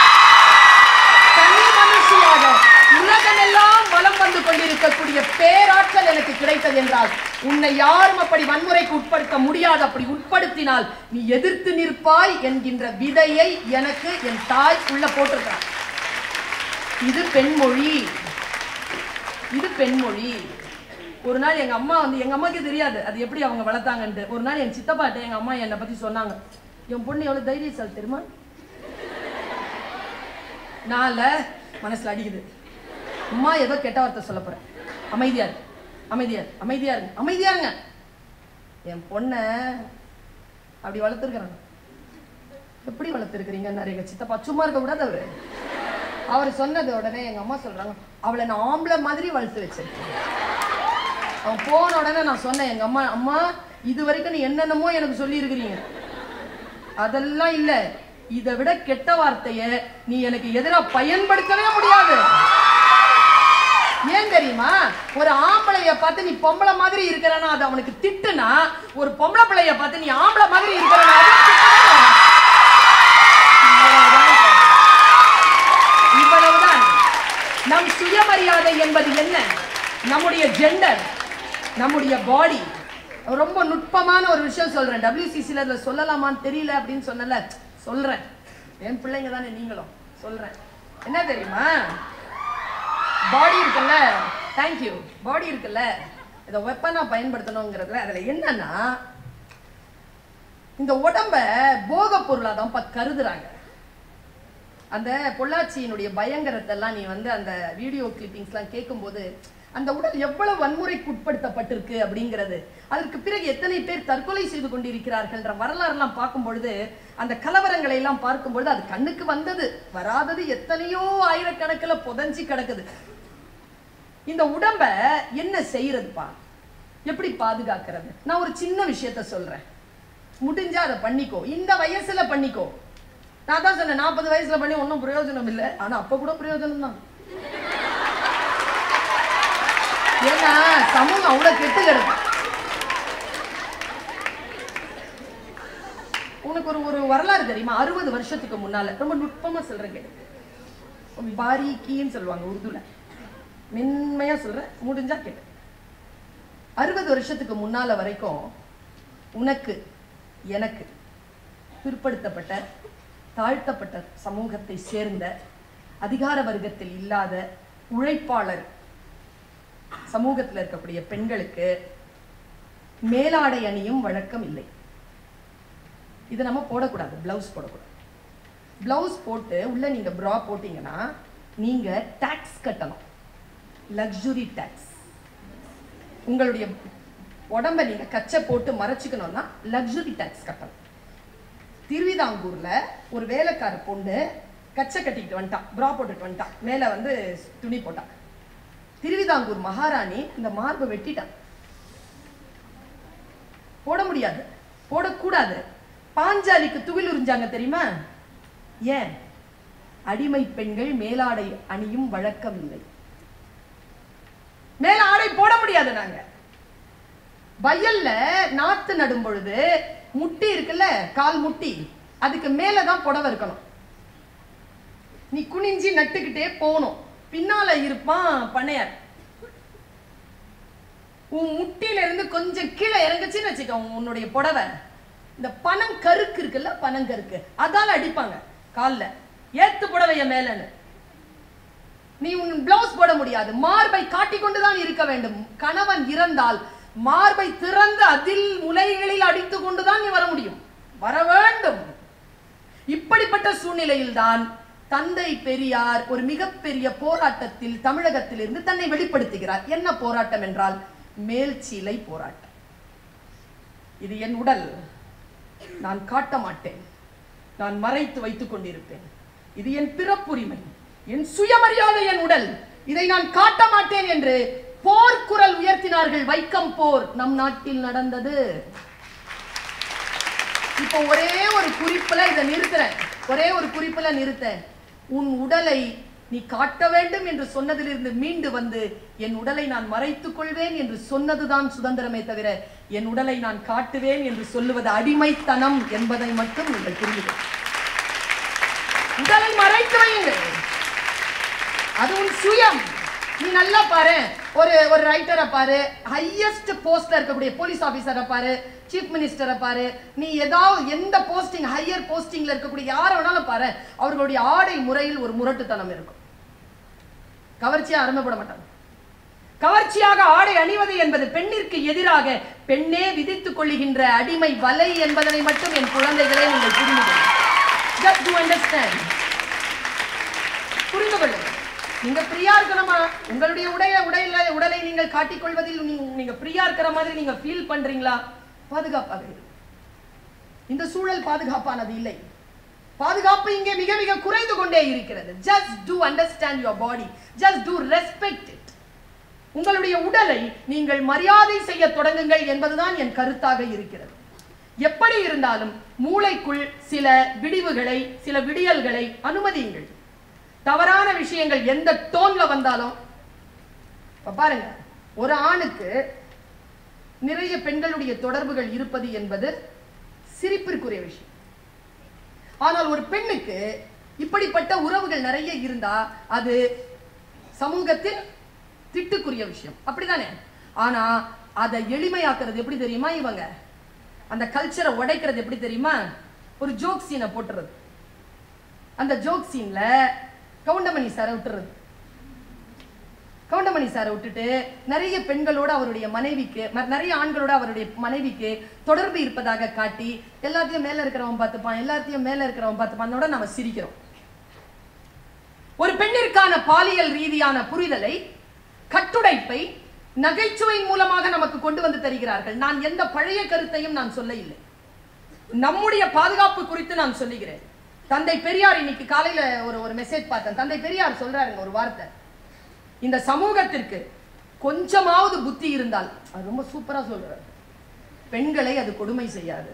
தனி மனுஷியாக உலகமெல்லாம் வலம் வந்து கொண்டிருக்கக்கூடிய பேராற்றல் எனக்கு கிடைத்தது என்றால் உன்னை யாரும் அப்படி வன்முறைக்கு உட்படுத்த முடியாது அப்படி உட்படுத்தினால் நீ எதிர்த்து நிற்பாய் என்கின்ற விதையை எனக்கு என் தாய் உள்ள போட்டிருக்கிறார் இது பெண்மொழி இது பெண்மொழி ஒரு நாள் எங்க அம்மா வந்து எங்க அம்மாக்கு தெரியாது அது எப்படி அவங்க வளர்த்தாங்கன்ட்டு ஒரு நாள் என் சித்தப்பாட்ட எங்க அம்மா என்னை பத்தி சொன்னாங்க என் பொண்ணு எவ்வளவு தைரியசாலி தெரியுமா நான்ல மனசுல அடிக்குது அம்மா ஏதோ கெட்ட வார்த்தை சொல்ல போறேன் அமைதியா இரு அமைதியா இரு அமைதியா இருங்க அமைதியா இருங்க என் பொண்ணை அப்படி வளர்த்துருக்குறாங்க எப்படி வளர்த்துருக்கிறீங்கன்னு எங்க சித்தப்பா சும்மா இருக்க கூடாது அவரு அவர் சொன்னது உடனே எங்க அம்மா சொல்றாங்க அவளை நான் ஆம்பளை மாதிரி வளர்த்து வச்சிருக்கேன் அவன் போன உடனே நான் சொன்னேன் எங்க அம்மா அம்மா இது வரைக்கும் நீ என்னென்னமோ எனக்கு சொல்லி இருக்கிறீங்க அதெல்லாம் இல்ல இதை விட கெட்ட வார்த்தைய நீ எனக்கு எதிரா பயன்படுத்தவே முடியாது ஏன் தெரியுமா ஒரு ஆம்பளைய பார்த்து நீ பொம்பளை மாதிரி இருக்கிறனா அது அவனுக்கு திட்டுனா ஒரு பொம்பளை பிள்ளைய பார்த்து நீ ஆம்பளை மாதிரி இருக்கிறனா அது திட்டணும். இவ்வளவுதான் நம் சுயமரியாதை என்பது என்ன நம்முடைய ஜெண்டர் நம்முடைய பாடி ரொம்ப நுட்பமான ஒரு விஷயம் சொல்றேன் டபிள்யூசிசில இதுல சொல்லலாமான்னு தெரியல அப்படின்னு சொன்னல சொல்றேன் என் பிள்ளைங்க தானே நீங்களும் சொல்றேன் என்ன தெரியுமா பாடி இருக்குல்ல தேங்க்யூ பாடி இருக்குல்ல இதை வெப்பனா பயன்படுத்தணுங்கிறதுல அதுல என்னன்னா இந்த உடம்ப போக பொருளா தான் கருதுறாங்க அந்த பொள்ளாச்சியினுடைய பயங்கரத்தை எல்லாம் நீ வந்து அந்த வீடியோ கிளிப்பிங்ஸ்லாம் கேட்கும்போது அந்த உடல் எவ்வளவு வன்முறைக்கு உட்படுத்தப்பட்டிருக்கு அப்படிங்கிறது அதற்கு பிறகு எத்தனை பேர் தற்கொலை செய்து கொண்டிருக்கிறார்கள்ன்ற வரலாறுலாம் பார்க்கும் பொழுது அந்த கலவரங்களை எல்லாம் பார்க்கும் பொழுது அது கண்ணுக்கு வந்தது வராதது எத்தனையோ ஆயிரக்கணக்கில் புதஞ்சி கிடக்குது இந்த உடம்ப என்ன செய்யறதுப்பா எப்படி பாதுகாக்கிறது நான் ஒரு சின்ன விஷயத்த சொல்றேன் முடிஞ்சா அதை பண்ணிக்கோ இந்த வயசுல பண்ணிக்கோ நான் தான் சொன்னேன் நாற்பது வயசுல பண்ணி ஒன்றும் பிரயோஜனம் இல்லை ஆனா அப்ப கூட பிரயோஜனம் தான் ஏன்னா சமூகம் அவ்வளவு கெட்டு கிடக்கு உனக்கு ஒரு ஒரு வரலாறு தெரியுமா அறுபது வருஷத்துக்கு முன்னால ரொம்ப நுட்பமா சொல்றேன் கேட்டு பாரிக்கின்னு சொல்லுவாங்க உருதுல மென்மையா சொல்றேன் முடிஞ்சா கேட்டு அறுபது வருஷத்துக்கு முன்னால வரைக்கும் உனக்கு எனக்கு பிற்படுத்தப்பட்ட தாழ்த்தப்பட்ட சமூகத்தை சேர்ந்த அதிகார வர்க்கத்தில் இல்லாத உழைப்பாளர் சமூகத்தில் இருக்கக்கூடிய பெண்களுக்கு மேலாடை அணியும் வழக்கம் இல்லை இதை நம்ம போடக்கூடாது பிளவுஸ் போடக்கூடாது பிளவுஸ் போட்டு உள்ள நீங்க ப்ரா போட்டீங்கன்னா நீங்க டாக்ஸ் கட்டணும் லக்ஸுரி டாக்ஸ் உங்களுடைய உடம்ப நீங்க கச்சை போட்டு மறைச்சிக்கணும்னா லக்ஸுரி டாக்ஸ் கட்டணும் திருவிதாங்கூர்ல ஒரு வேலைக்கார பொண்ணு கச்சை கட்டிக்கிட்டு வந்துட்டான் ப்ரா போட்டுட்டு வந்துட்டான் மேல வந்து துணி போட்டான் திருவிதாங்கூர் மகாராணி இந்த மார்பை வெட்டிட்டான் போட முடியாது போடக்கூடாது பாஞ்சாலிக்கு துகில் உறிஞ்சாங்க தெரியுமா ஏன் அடிமை பெண்கள் மேலாடை அணியும் வழக்கம் இல்லை மேல ஆடை போட முடியாது நாங்க வயல்ல நாத்து நடும் பொழுது முட்டி இருக்குல்ல கால் முட்டி அதுக்கு மேலதான் புடவை இருக்கணும் நீ குனிஞ்சி நட்டுக்கிட்டே போகணும் பின்னால இருப்பான் பண்ணையார் உன் முட்டியில இருந்து கொஞ்சம் கீழே இறங்குச்சுன்னு வச்சுக்க உன்னுடைய புடவை இந்த பனம் கருக்கு இருக்குல்ல பனங்கருக்கு அதால அடிப்பாங்க கால்ல ஏத்து புடவைய மேலன்னு நீ உன் பிளவுஸ் போட முடியாது மார்பை காட்டிக்கொண்டுதான் இருக்க வேண்டும் கணவன் இறந்தால் மார்பை திறந்து அதில் முலைகளில் அடித்துக் கொண்டுதான் நீ வர முடியும் வர வேண்டும் இப்படிப்பட்ட சூழ்நிலையில் தான் தந்தை பெரியார் ஒரு மிகப்பெரிய போராட்டத்தில் தமிழகத்திலிருந்து தன்னை வெளிப்படுத்துகிறார் என்ன போராட்டம் என்றால் மேல்சீலை போராட்டம் இது என் உடல் நான் காட்ட மாட்டேன் நான் மறைத்து வைத்துக் கொண்டிருப்பேன் இது என் பிறப்புரிமை என் சுயமரியாதை என் உடல் இதை நான் காட்ட மாட்டேன் என்று போர்க்குரல் உயர்த்தினார்கள் வைக்கம் போர் நம் நாட்டில் நடந்தது இப்போ ஒரே ஒரு குறிப்புல இதை நிறுத்துறேன் ஒரே ஒரு குறிப்புல நிறுத்தேன் உன் உடலை நீ காட்ட வேண்டும் என்று சொன்னதிலிருந்து மீண்டு வந்து என் உடலை நான் மறைத்துக் கொள்வேன் என்று சொன்னதுதான் சுதந்திரமே தவிர என் உடலை நான் காட்டுவேன் என்று சொல்லுவது அடிமைத்தனம் என்பதை மட்டும் நீங்கள் புரியுது உடலை மறைத்து வையுங்கள் அது உன் சுயம் நீ நல்லா பாரு ஒரு ஒரு ரைட்டரை பாரு ஹையஸ்ட் போஸ்ட்ல இருக்கக்கூடிய போலீஸ் ஆபீசரை பாரு சீஃப் மினிஸ்டரை பாரு நீ ஏதாவது எந்த போஸ்டிங் ஹையர் போஸ்டிங்ல இருக்கக்கூடிய யாரை வேணாலும் பாரு அவர்களுடைய ஆடை முறையில் ஒரு முரட்டுத்தனம் இருக்கும் கவர்ச்சியா அருமைப்பட மாட்டாங்க கவர்ச்சியாக ஆடை அணிவது என்பது பெண்ணிற்கு எதிராக பெண்ணே விதித்துக் கொள்ளுகின்ற அடிமை வலை என்பதனை மட்டும் என் குழந்தைகளே நீங்கள் புரிந்து கொள்ளுங்கள் Just to understand. புரிந்து கொள்ளுங்கள் நீங்க ஃப்ரீயா இருக்கணுமா உங்களுடைய உடைய உடையில உடலை நீங்கள் காட்டிக்கொள்வதில் நீங்க- நீங்க ஃப்ரீயா இருக்கிற மாதிரி நீங்க ஃபீல் பண்றீங்களா பாதுகாப்பாக இரு. இந்த சூழல் பாதுகாப்பானது இல்லை பாதுகாப்பு இங்கே மிக மிக குறைந்து கொண்டே இருக்கிறது just to understand your body just to respect it உங்களுடைய உடலை நீங்கள் மரியாதை செய்ய தொடங்குங்கள் என்பதுதான் என் கருத்தாக இருக்கிறது எப்படி இருந்தாலும் மூளைக்குள் சில விடிவுகளை சில விடியல்களை அனுமதியுங்கள் தவறான விஷயங்கள் எந்த டோன்ல வந்தாலும் இப்ப பாருங்க ஒரு ஆணுக்கு நிறைய பெண்களுடைய தொடர்புகள் இருப்பது என்பது சிரிப்பிற்குரிய விஷயம் ஆனால் ஒரு பெண்ணுக்கு இப்படிப்பட்ட உறவுகள் நிறைய இருந்தா அது சமூகத்தில் திட்டுக்குரிய விஷயம் அப்படிதானே ஆனா அதை எளிமையாக்குறது எப்படி தெரியுமா இவங்க அந்த கல்ச்சரை உடைக்கிறது எப்படி தெரியுமா ஒரு ஜோக் சீனை போட்டுறது அந்த ஜோக் சீன்ல கவுண்டமணி சாரை விட்டுறது கவுண்டமணி சாரை விட்டுட்டு நிறைய பெண்களோட அவருடைய மனைவிக்கு ம- நிறைய ஆண்களோட அவருடைய மனைவிக்கு தொடர்பு இருப்பதாக காட்டி எல்லாத்தையும் மேல இருக்கிறவன் பார்த்துப்பான் எல்லாத்தையும் மேல இருக்கிறவன் பார்த்துப்பான் அதோட நம்ம சிரிக்கிறோம் ஒரு பெண்ணிற்கான பாலியல் ரீதியான புரிதலை கட்டுடைப்பை நகைச்சுவை மூலமாக நமக்கு கொண்டு வந்து தருகிறார்கள் நான் எந்த பழைய கருத்தையும் நான் சொல்ல இல்லை நம்முடைய பாதுகாப்பு குறித்து நான் சொல்லுகிறேன் தந்தை பெரியார் இன்னைக்கு காலையில ஒரு ஒரு மெசேஜ் பார்த்தேன் தந்தை பெரியார் சொல்றாருங்க ஒரு வார்த்தை இந்த சமூகத்திற்கு கொஞ்சமாவது புத்தி இருந்தால் அது ரொம்ப சூப்பரா சொல்றாரு பெண்களை அது கொடுமை செய்யாது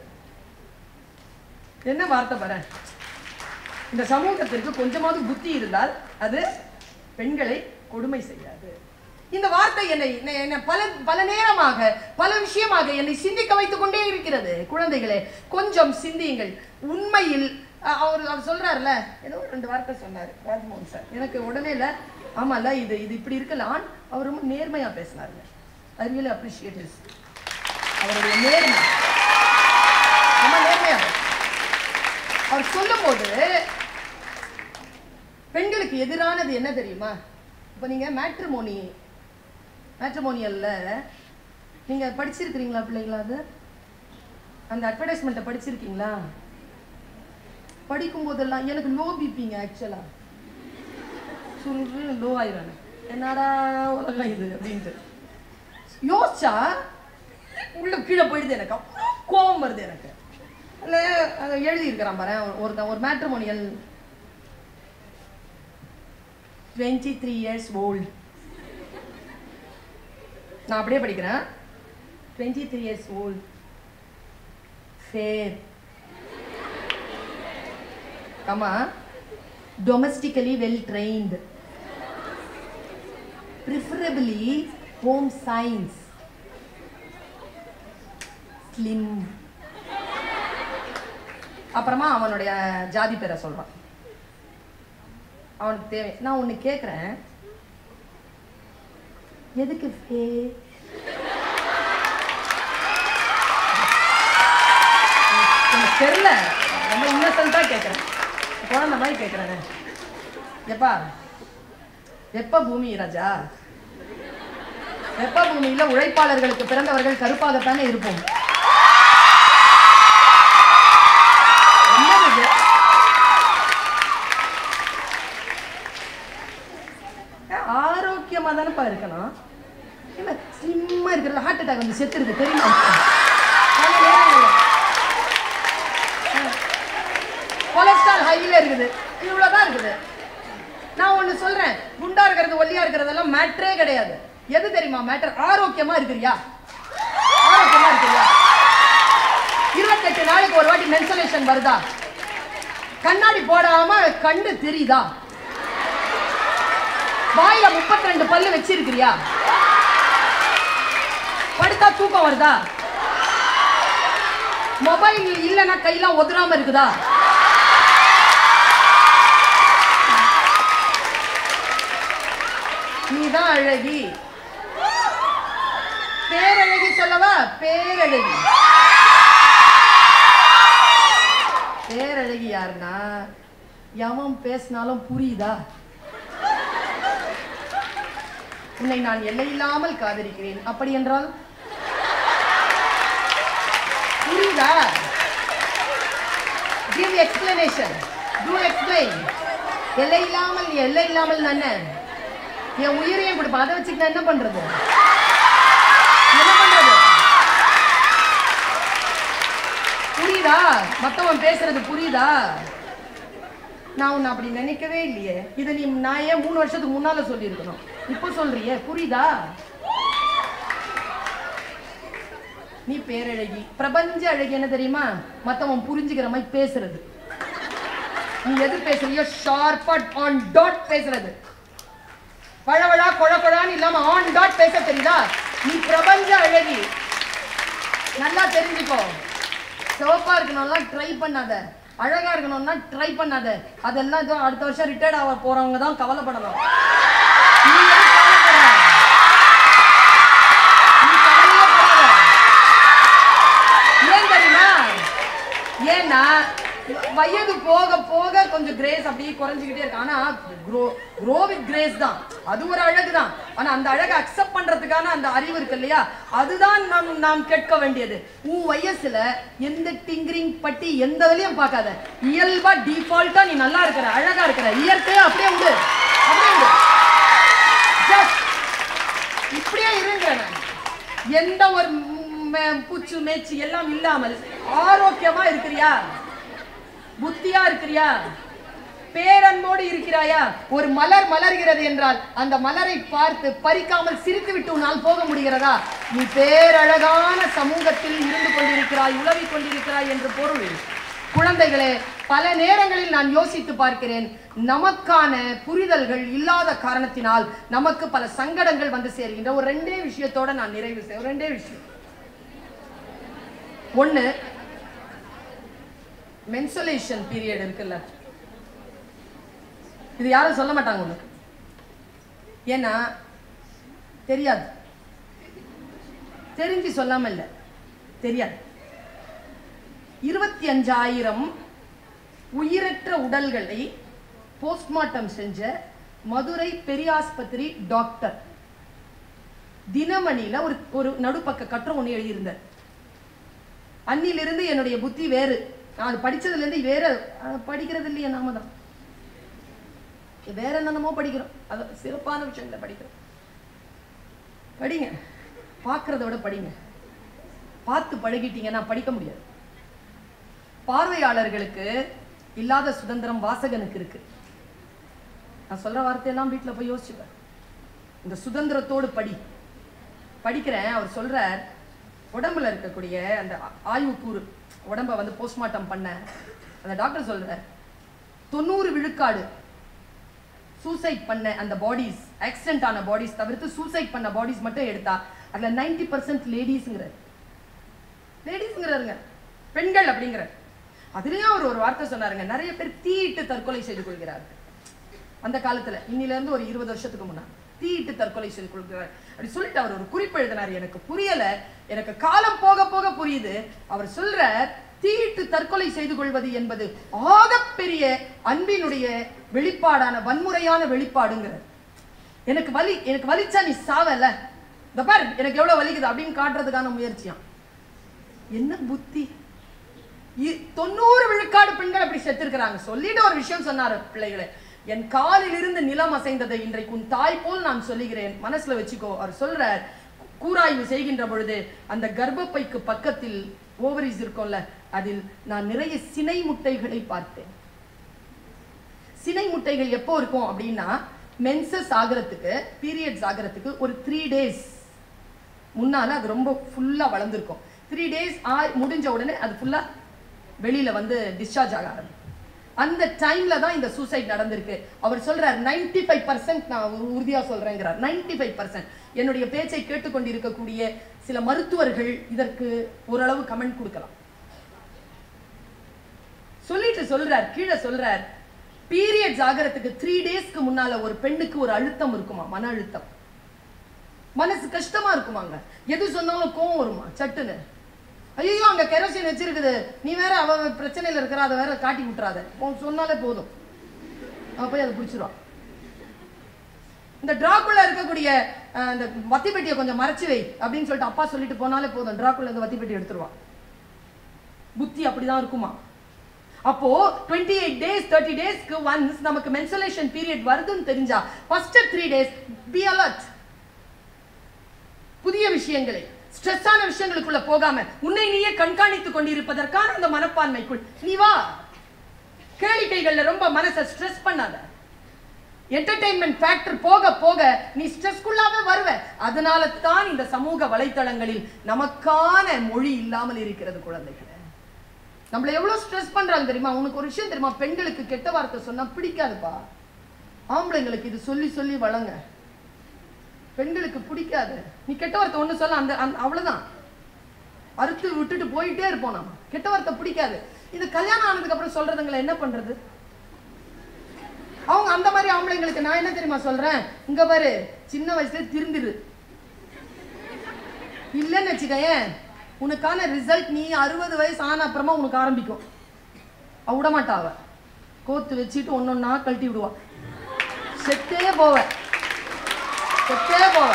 என்ன வார்த்தை பாரு இந்த சமூகத்திற்கு கொஞ்சமாவது புத்தி இருந்தால் அது பெண்களை கொடுமை செய்யாது இந்த வார்த்தை என்னை என்னை- என்னை பல பல நேரமாக பல விஷயமாக என்னை சிந்திக்க வைத்துக் கொண்டே இருக்கிறது குழந்தைகளே கொஞ்சம் சிந்தியுங்கள் உண்மையில் அ- அவர் அவர் சொல்றாருல ஏதோ ஒரு ரெண்டு வார்த்தை சொன்னாரு ராஜ்மோகன் சார் எனக்கு உடனே இல்ல ஆமால இது இது இப்படி இருக்கலாம் அவர் ரொம்ப நேர்மையா பேசினாருங்க ஐ ரியலி அப்ரிஷியேட் ஹிஸ் அவருடைய நேர்மை ரொம்ப நேர்மையா பேசினார். அவர் சொல்லும்போது பெண்களுக்கு எதிரானது என்ன தெரியுமா இப்போ நீங்க மேட்ரிமோனி மேட்ரிமோனியல்ல நீங்க படிச்சிருக்கிறீங்களா பிள்ளைங்களா அது அந்த அட்வர்டைஸ்மெண்ட்டை படிச்சிருக்கீங்களா படிக்கும் போதெல்லாம் எனக்கு லோ பிபிங்க ஆக்சுவலா சுருன்னு லோ ஆயிரும் என்னடா உலகம் இது அப்படின்ட்டு யோசிச்சா உள்ள கீழே போயிடுது எனக்கு அவ்வளோ கோபம் வருது எனக்கு இல்லை அதை எழுதியிருக்கிறான் பாரு ஒருத்தன் ஒரு matrimonial twenty three years old நான் அப்படியே படிக்கிறேன் twenty three years old fair ஆமா domestically well trained preferably home science slim அப்புறமா அவனுடைய ஜாதி பேரை சொல்றான் அவனுக்கு தேவை நான் ஒண்ணு கேக்குறேன் எதுக்கு ஃபே எனக்கு தெரியல ரொம்ப இன்னசென்ட்டா கேட்குறேன் குழந்தை மாதிரி கேட்குறேன் எப்பா வெப்ப பூமி ராஜா வெப்ப பூமியில உழைப்பாளர்களுக்கு பிறந்தவர்கள் கருப்பாகத்தானே இருப்போம் என்னது இது? ஆரோக்கியமா தானேப்பா இருக்கணும் என்ன ஸ்லிம்மா இருக்கிறது ஹார்ட் அட்டாக் வந்து செத்துருது தெரியுமா பல நேரங்கள்ல. கொலஸ்ட்ரால் ஹைல இருக்குது இவ்வளவுதான் இருக்குது நான் ஒண்ணு சொல்றேன் குண்டா இருக்கிறது ஒல்லியா இருக்கிறதெல்லாம் மேட்ரே கிடையாது எது தெரியுமா மேட்டர் ஆரோக்கியமா இருக்கிறியா ஆரோக்கியமா இருக்கிறியா இருபத்தெட்டு நாளைக்கு ஒரு வாட்டி மென்சுலேஷன் வருதா கண்ணாடி போடாம கண்டு தெரியுதா வாயில 32 ரெண்டு பல்லு வச்சிருக்கிறியா படுத்தா தூக்கம் வருதா மொபைல் இல்லைன்னா கையெல்லாம் ஒதுராம இருக்குதா நீதான் அழகி பேரழகி சொல்லவா பேரழகி பேரழகி யாருன்னா எவன் பேசினாலும் புரியுதா உன்னை நான் எல்லையில்லாமல் காதலிக்கிறேன் அப்படி என்றால் புரியுதா கிவ் எக்ஸ்பிளனேஷன் டூ எக்ஸ்பிளைன் எல்லை இல்லாமல் நீ எல்லை இல்லாமல் நான் என்ன என் உயிரையும் கொடுப்பேன் அதை வச்சுட்டு நான் என்ன பண்றது என்ன பண்றது புரியுதா மத்தவன் பேசுறது புரியுதா நான் உன்னை அப்படி நினைக்கவே இல்லையே இதை நீ நான் ஏன் மூணு வருஷத்துக்கு முன்னால சொல்லியிருக்கணும் இப்போ சொல்றியே புரியுதா நீ பேரழகி பிரபஞ்ச அழகி என்ன தெரியுமா மத்தவன் புரிஞ்சுக்கிற மாதிரி பேசுறது நீ எது பேசுறியோ ஷார்ப்பா ஆன் டாட் பேசுறது வழவழா கொழ கொழான்னு இல்லாம ஆன் டாட் பேச தெரியுதா நீ பிரபஞ்ச அழகி நல்லா தெரிஞ்சுக்கோ சிவப்பா இருக்கணும்லாம் ட்ரை பண்ணாத அழகா இருக்கணும்னா ட்ரை பண்ணாத அதெல்லாம் இதோ அடுத்த வருஷம் ரிட்டையர்ட் ஆக போறவங்க தான் கவலைப்படணும் நீ எதுக்கு கவலைப்படுற? நீ கவலையே ஏன்னா வயது போக போக கொஞ்சம் கிரேஸ் அப்படியே குறைஞ்சிக்கிட்டே இருக்கு ஆனா க்ரோ க்ரோ வித் கிரேஸ் தான் அது ஒரு அழகு தான் ஆனா அந்த அழகை அக்செப்ட் பண்றதுக்கான அந்த அறிவு இருக்கு இல்லையா அதுதான் நாம் நாம் கேட்க வேண்டியது உன் வயசுல எந்த டிங்கரிங் பட்டி எந்த இதுலயும் பார்க்காத இயல்பா டிஃபால்ட்டா நீ நல்லா இருக்கிற அழகா இருக்கிற இயற்கையா அப்படியே உண்டு அப்படியே உண்டு Just இப்படியே இருங்க நான் எந்த ஒரு ம், ம், பூச்சு மேய்ச்சி எல்லாம் இல்லாமல் ஆரோக்கியமா இருக்கிறியா புத்தியா இருக்கிறியா பேரன்போடு இருக்கிறாயா ஒரு மலர் மலர்கிறது என்றால் அந்த மலரை பார்த்து பறிக்காமல் சிரித்து விட்டு உன்னால் போக முடிகிறதா நீ பேரழகான சமூகத்தில் இருந்து கொண்டிருக்கிறாய் உலவிக் கொண்டிருக்கிறாய் என்று பொருள் குழந்தைகளே பல நேரங்களில் நான் யோசித்து பார்க்கிறேன் நமக்கான புரிதல்கள் இல்லாத காரணத்தினால் நமக்கு பல சங்கடங்கள் வந்து சேர்கின்ற ஒரு ரெண்டே விஷயத்தோட நான் நிறைவு செய்ய ஒரு ரெண்டே விஷயம் ஒண்ணு மென்சுலேஷன் பீரியட் இருக்குல்ல இது யாரும் சொல்ல மாட்டாங்க உனக்கு ஏன்னா தெரியாது தெரிஞ்சு சொல்லாம இல்ல தெரியாது இருபத்தி அஞ்சாயிரம் உயிரற்ற உடல்களை போஸ்ட்மார்ட்டம் செஞ்ச மதுரை பெரியாஸ்பத்திரி டாக்டர் தினமணியில ஒரு ஒரு நடுப்பக்க கட்டுரை ஒண்ணு எழுதியிருந்தார் அன்னிலிருந்து என்னுடைய புத்தி வேறு நான் அது படிச்சதுல இருந்து வேற அஹ், படிக்கிறது இல்லையே நாம தான் வேற என்னென்னமோ படிக்கிறோம் அது சிறப்பான விஷயங்களை படிக்கிறோம் படிங்க பார்க்கறத விட படிங்க பார்த்து பழகிட்டீங்கன்னா படிக்க முடியாது பார்வையாளர்களுக்கு இல்லாத சுதந்திரம் வாசகனுக்கு இருக்கு நான் சொல்ற வார்த்தையெல்லாம் வீட்டுல போய் யோசிச்சுப்பேன் இந்த சுதந்திரத்தோடு படி படிக்கிறேன் அவர் சொல்றார் உடம்புல இருக்கக்கூடிய அந்த ஆ- ஆய்வுக்கூறு உடம்ப வந்து போஸ்ட்மார்ட்டம் பண்ண அந்த டாக்டர் சொல்றார் தொண்ணூறு விழுக்காடு சூசைட் பண்ண அந்த பாடிஸ் ஆக்சிடென்ட் ஆன பாடிஸ் தவிர்த்து சூசைட் பண்ண பாடிஸ் மட்டும் எடுத்தா அதுல 90% பர்சன்ட் லேடிஸ்ங்கிறார் லேடிஸ்ங்கிறாருங்க பெண்கள் அப்படிங்கிற அதுலயும் அவர் ஒரு வார்த்தை சொன்னாருங்க நிறைய பேர் தீயிட்டு தற்கொலை செய்து கொள்கிறார்கள் அந்த காலத்துல இன்னில இருந்து ஒரு இருபது வருஷத்துக்கு முன்னாடி தீயிட்டு தற்கொலை செய்து கொள்கிறார் அப்படி சொல்லிட்டு அவர் ஒரு குறிப்பு எழுதினார் எனக்கு புரியல எனக்கு காலம் போக போக புரியுது அவர் சொல்ற தீயிட்டு தற்கொலை செய்து கொள்வது என்பது ஆகப்பெரிய அன்பினுடைய வெளிப்பாடான வன்முறையான வெளிப்பாடுங்கிறார் எனக்கு வலி எனக்கு வலிச்சா நீ சாவல இந்த பார் எனக்கு எவ்வளவு வலிக்குது அப்படின்னு காட்டுறதுக்கான முயற்சியாம் என்ன புத்தி இ- தொண்ணூறு விழுக்காடு பெண்கள் அப்படி செத்துருக்கிறாங்க சொல்லிட்டு ஒரு விஷயம் சொன்னாரு பிள்ளைகளே என் காலில் இருந்து நிலம் அசைந்ததை இன்றைக்கு உன் தாய் போல் நான் சொல்லுகிறேன் மனசுல வச்சுக்கோ அவர் சொல்றார் கூராய்வு செய்கின்ற பொழுது அந்த கர்ப்பப்பைக்கு பக்கத்தில் ஓவரிஸ் இருக்கும்ல அதில் நான் நிறைய சினை முட்டைகளை பார்த்தேன் சினை முட்டைகள் எப்போ இருக்கும் அப்படின்னா மென்சஸ் ஆகிறதுக்கு பீரியட்ஸ் ஆகிறதுக்கு ஒரு த்ரீ டேஸ் முன்னால அது ரொம்ப ஃபுல்லா வளர்ந்துருக்கும் த்ரீ டேஸ் ஆ முடிஞ்ச உடனே அது ஃபுல்லா வெளியில வந்து டிஸ்சார்ஜ் ஆக ஆரம்பிக்கும் அந்த டைம்ல தான் இந்த சூசைட் நடந்திருக்கு அவர் சொல்றார் 95% ஃபைவ் பர்சன்ட் நான் உ- உறுதியா சொல்றேங்கிறார் 95% ஃபைவ் பர்சன்ட் என்னுடைய பேச்சை கேட்டுக்கொண்டிருக்கக்கூடிய சில மருத்துவர்கள் இதற்கு ஓரளவு கமெண்ட் கொடுக்கலாம் சொல்லிட்டு சொல்றார் கீழே சொல்றார் பீரியட்ஸ் ஆகிறதுக்கு த்ரீ டேஸ்க்கு முன்னால ஒரு பெண்ணுக்கு ஒரு அழுத்தம் இருக்குமா மன அழுத்தம் மனசு கஷ்டமா இருக்குமாங்க எது சொன்னாலும் கோவம் வருமா சட்டுன்னு ஐயோ அங்க கெரோசின் வச்சிருக்குது நீ வேற அவ பிரச்சனையில இருக்கிற அதை வேற காட்டி விட்டுறாத உன் சொன்னாலே போதும் அவ போய் அதை பிடிச்சிருவான் இந்த டிராக்குள்ள இருக்கக்கூடிய அஹ், இந்த வத்தி பெட்டியை கொஞ்சம் மறைச்சு வை அப்படின்னு சொல்லிட்டு அப்பா சொல்லிட்டு போனாலே போதும் டிராக்குள்ள இந்த வத்தி பெட்டி எடுத்துருவான் புத்தி அப்படிதான் இருக்குமா அப்போ 28 எயிட் டேஸ் தேர்ட்டி டேஸ்க்கு ஒன்ஸ் நமக்கு மென்சுலேஷன் பீரியட் வருதுன்னு தெரிஞ்சா first three days be alert புதிய விஷயங்களை ஸ்ட்ரெஸ்ஸான விஷயங்களுக்குள்ள போகாம உன்னை நீயே கண்காணித்துக் கொண்டிருப்பதற்கான அந்த மனப்பான்மைக்குள் நீ வா கேளிக்கைகள்ல ரொம்ப மனசை ஸ்ட்ரெஸ் பண்ணாத என்டர்டெயின்மெண்ட் ஃபேக்டர் போக போக நீ ஸ்ட்ரெஸ்க்குள்ளாவே வருவ அதனால தான் இந்த சமூக வலைத்தளங்களில் நமக்கான மொழி இல்லாமல் இருக்கிறது குழந்தைகளே நம்மள எவ்வளவு ஸ்ட்ரெஸ் பண்றாங்க தெரியுமா உனக்கு ஒரு விஷயம் தெரியுமா பெண்களுக்கு கெட்ட வார்த்தை சொன்னா பிடிக்காதுப்பா ஆம்பளைங்களுக்கு இது சொல்லி சொல்லி வளங்க பெண்களுக்கு பிடிக்காது நீ கெட்ட வார்த்தை ஒண்ணு சொல்ல அந்த அந்த- அவ்வளவுதான் அறுத்து விட்டுட்டு போயிட்டே இருப்போம் நாம கெட்ட வார்த்தை பிடிக்காது இது கல்யாணம் ஆனதுக்கு அப்புறம் சொல்றதுங்களை என்ன பண்றது அவங்க அந்த மாதிரி ஆம்பளைங்களுக்கு நான் என்ன தெரியுமா சொல்றேன் இங்க பாரு சின்ன வயசுல திருந்திரு இல்லைன்னு வச்சுக்கயேன் உனக்கான ரிசல்ட் நீ அறுபது வயசு ஆன அப்புறமா உனக்கு ஆரம்பிக்கும் அவ விட மாட்டா அவ கோத்து வச்சுட்டு ஒன்னொன்னா கழட்டி விடுவா செத்தே போவ செத்தே போவ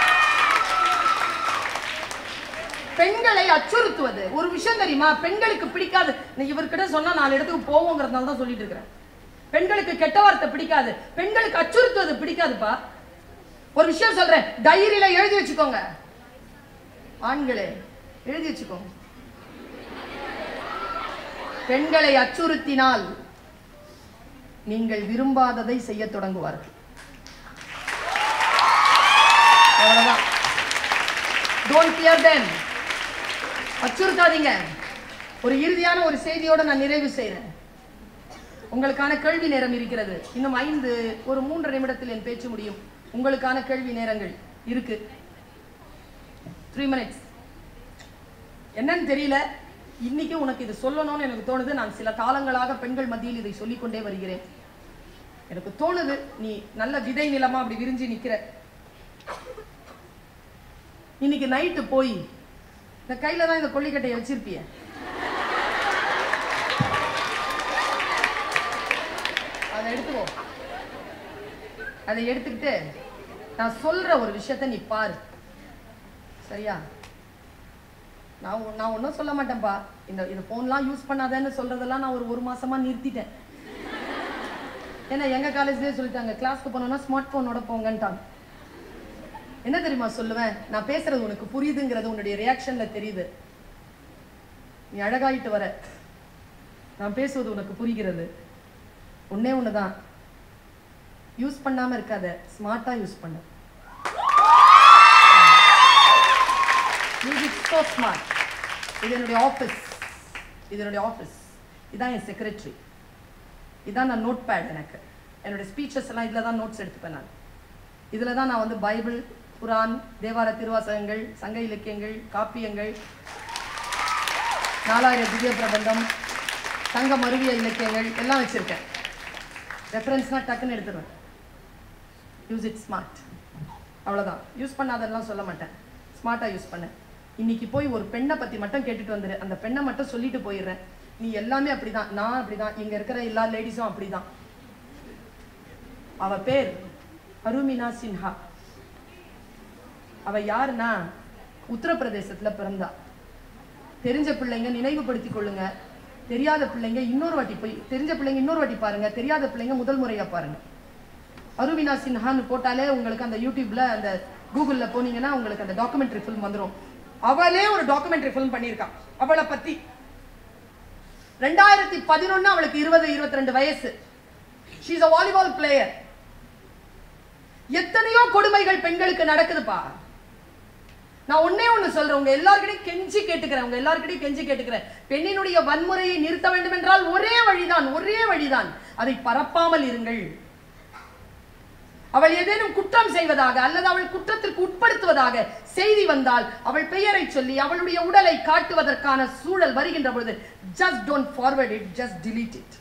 பெண்களை அச்சுறுத்துவது ஒரு விஷயம் தெரியுமா பெண்களுக்கு பிடிக்காது நீ இவர்கிட்ட சொன்னா நாலு இடத்துக்கு போவோங்கிறதுனால தான் சொல்லிட்டு இருக்கிறேன் பெண்களுக்கு கெட்ட வார்த்தை பிடிக்காது பெண்களுக்கு அச்சுறுத்துவது பிடிக்காதுப்பா ஒரு விஷயம் சொல்றேன் டைரியில எழுதி வச்சுக்கோங்க ஆண்களே எழுதி வச்சுக்கோங்க பெண்களை அச்சுறுத்தினால் நீங்கள் விரும்பாததை செய்ய தொடங்குவார்கள் அவ்வளவுதான் டோன்ட் கியர் them அச்சுறுத்தாதீங்க ஒரு இறுதியான ஒரு செய்தியோட நான் நிறைவு செய்றேன் உங்களுக்கான கேள்வி நேரம் இருக்கிறது இன்னும் ஐந்து ஒரு மூன்று நிமிடத்தில் என் பேச்சு முடியும் உங்களுக்கான கேள்வி நேரங்கள் இருக்கு த்ரீ மினிட்ஸ் என்னன்னு தெரியல இன்னைக்கு உனக்கு இது சொல்லணும்னு எனக்கு தோணுது நான் சில காலங்களாக பெண்கள் மத்தியில் இதை சொல்லிக்கொண்டே வருகிறேன் எனக்கு தோணுது நீ நல்ல விதை நிலமா அப்படி விரிஞ்சு நிக்கிற இன்னைக்கு நைட்டு போய் இந்த கையில தான் இந்த கொல்லிக்கட்டையை வச்சிருப்பிய அதை எடுத்துக்கோ அதை எடுத்துக்கிட்டு நான் சொல்ற ஒரு விஷயத்த நீ பாரு சரியா நான் ஒ- நான் ஒன்றும் சொல்ல மாட்டேன்ப்பா இந்த இந்த ஃபோன்லாம் யூஸ் பண்ணாதேன்னு சொல்றதெல்லாம் நான் ஒரு ஒரு மாசமா நிறுத்திட்டேன் ஏன்னா எங்க காலேஜ்லயே சொல்லிட்டாங்க கிளாஸ்க்கு போனோம்னா ஸ்மார்ட் போனோட போங்கன்ட்டாங்க என்ன தெரியுமா சொல்லுவேன் நான் பேசுறது உனக்கு புரியுதுங்கிறது உன்னுடைய ரியாக்ஷன்ல தெரியுது நீ அழகாயிட்டு வர நான் பேசுவது உனக்கு புரிகிறது ஒண்ணே ஒண்ணுதான் யூஸ் பண்ணாம இருக்காத ஸ்மார்ட்டா யூஸ் பண்ணு மியூசிக் so ஸ்மார்ட் இது என்னுடைய ஆஃபீஸ் இது என்னுடைய ஆஃபீஸ் இதான் என் செக்ரட்டரி இதான் நான் நோட் பேட் எனக்கு என்னுடைய ஸ்பீச்சஸ் எல்லாம் இதில் தான் நோட்ஸ் எடுத்துப்பேன் நான் இதில் தான் நான் வந்து பைபிள் குரான் தேவார திருவாசகங்கள் சங்க இலக்கியங்கள் காப்பியங்கள் நாலாயிரம் திவ்ய பிரபந்தம் சங்க மருவிய இலக்கியங்கள் எல்லாம் வச்சிருக்கேன் ரெஃபரன்ஸ்னால் டக்குன்னு எடுத்துருவேன் யூஸ் இட் ஸ்மார்ட் அவ்வளோதான் யூஸ் பண்ணாதெல்லாம் சொல்ல மாட்டேன் ஸ்மார்ட்டாக யூஸ் பண்ணு இன்னைக்கு போய் ஒரு பெண்ணை பற்றி மட்டும் கேட்டுட்டு வந்துடு அந்த பெண்ணை மட்டும் சொல்லிட்டு போயிடுறேன் நீ எல்லாமே அப்படிதான் நான் அப்படிதான் இங்க இருக்கிற எல்லா லேடிஸும் அப்படிதான் அவ பேர் அருமினா சின்ஹா அவ யாருன்னா உத்தரப்பிரதேசத்துல பிறந்தா தெரிஞ்ச பிள்ளைங்க நினைவுபடுத்திக் கொள்ளுங்க தெரியாத பிள்ளைங்க இன்னொரு வாட்டி போய் தெரிஞ்ச பிள்ளைங்க இன்னொரு வாட்டி பாருங்க தெரியாத பிள்ளைங்க முதல் முறையா பாருங்க அருவினா சின்ஹான்னு போட்டாலே உங்களுக்கு அந்த யூடியூப்ல அந்த கூகுள்ல போனீங்கன்னா உங்களுக்கு அந்த டாக்குமெண்ட்ரி ஃபிலிம் வந்துரும் அவளே ஒரு டாக்குமெண்ட்ரி ஃபிலிம் பண்ணியிருக்கான் அவளை பத்தி ரெண்டாயிரத்தி பதினொன்னு அவளுக்கு இருபது இருபத்தி ரெண்டு வயசு ஷீஸ் அ வாலிபால் பிளேயர் எத்தனையோ கொடுமைகள் பெண்களுக்கு நடக்குதுப்பா நான் ஒண்ணே ஒண்ணு சொல்றேன் உங்க எல்லார்கிட்டயும் கெஞ்சி கேட்டுக்கிறேன் உங்க எல்லார்கிட்டயும் கெஞ்சி கேட்டுக்கிறேன் பெண்ணினுடைய வன்முறையை நிறுத்த வேண்டும் என்றால் ஒரே வழிதான் ஒரே வழிதான் அதை பரப்பாமல் இருங்கள் அவள் ஏதேனும் குற்றம் செய்வதாக அல்லது அவள் குற்றத்திற்கு உட்படுத்துவதாக செய்தி வந்தால் அவள் பெயரை சொல்லி அவளுடைய உடலை காட்டுவதற்கான சூழல் வருகின்ற பொழுது just don't forward it just delete it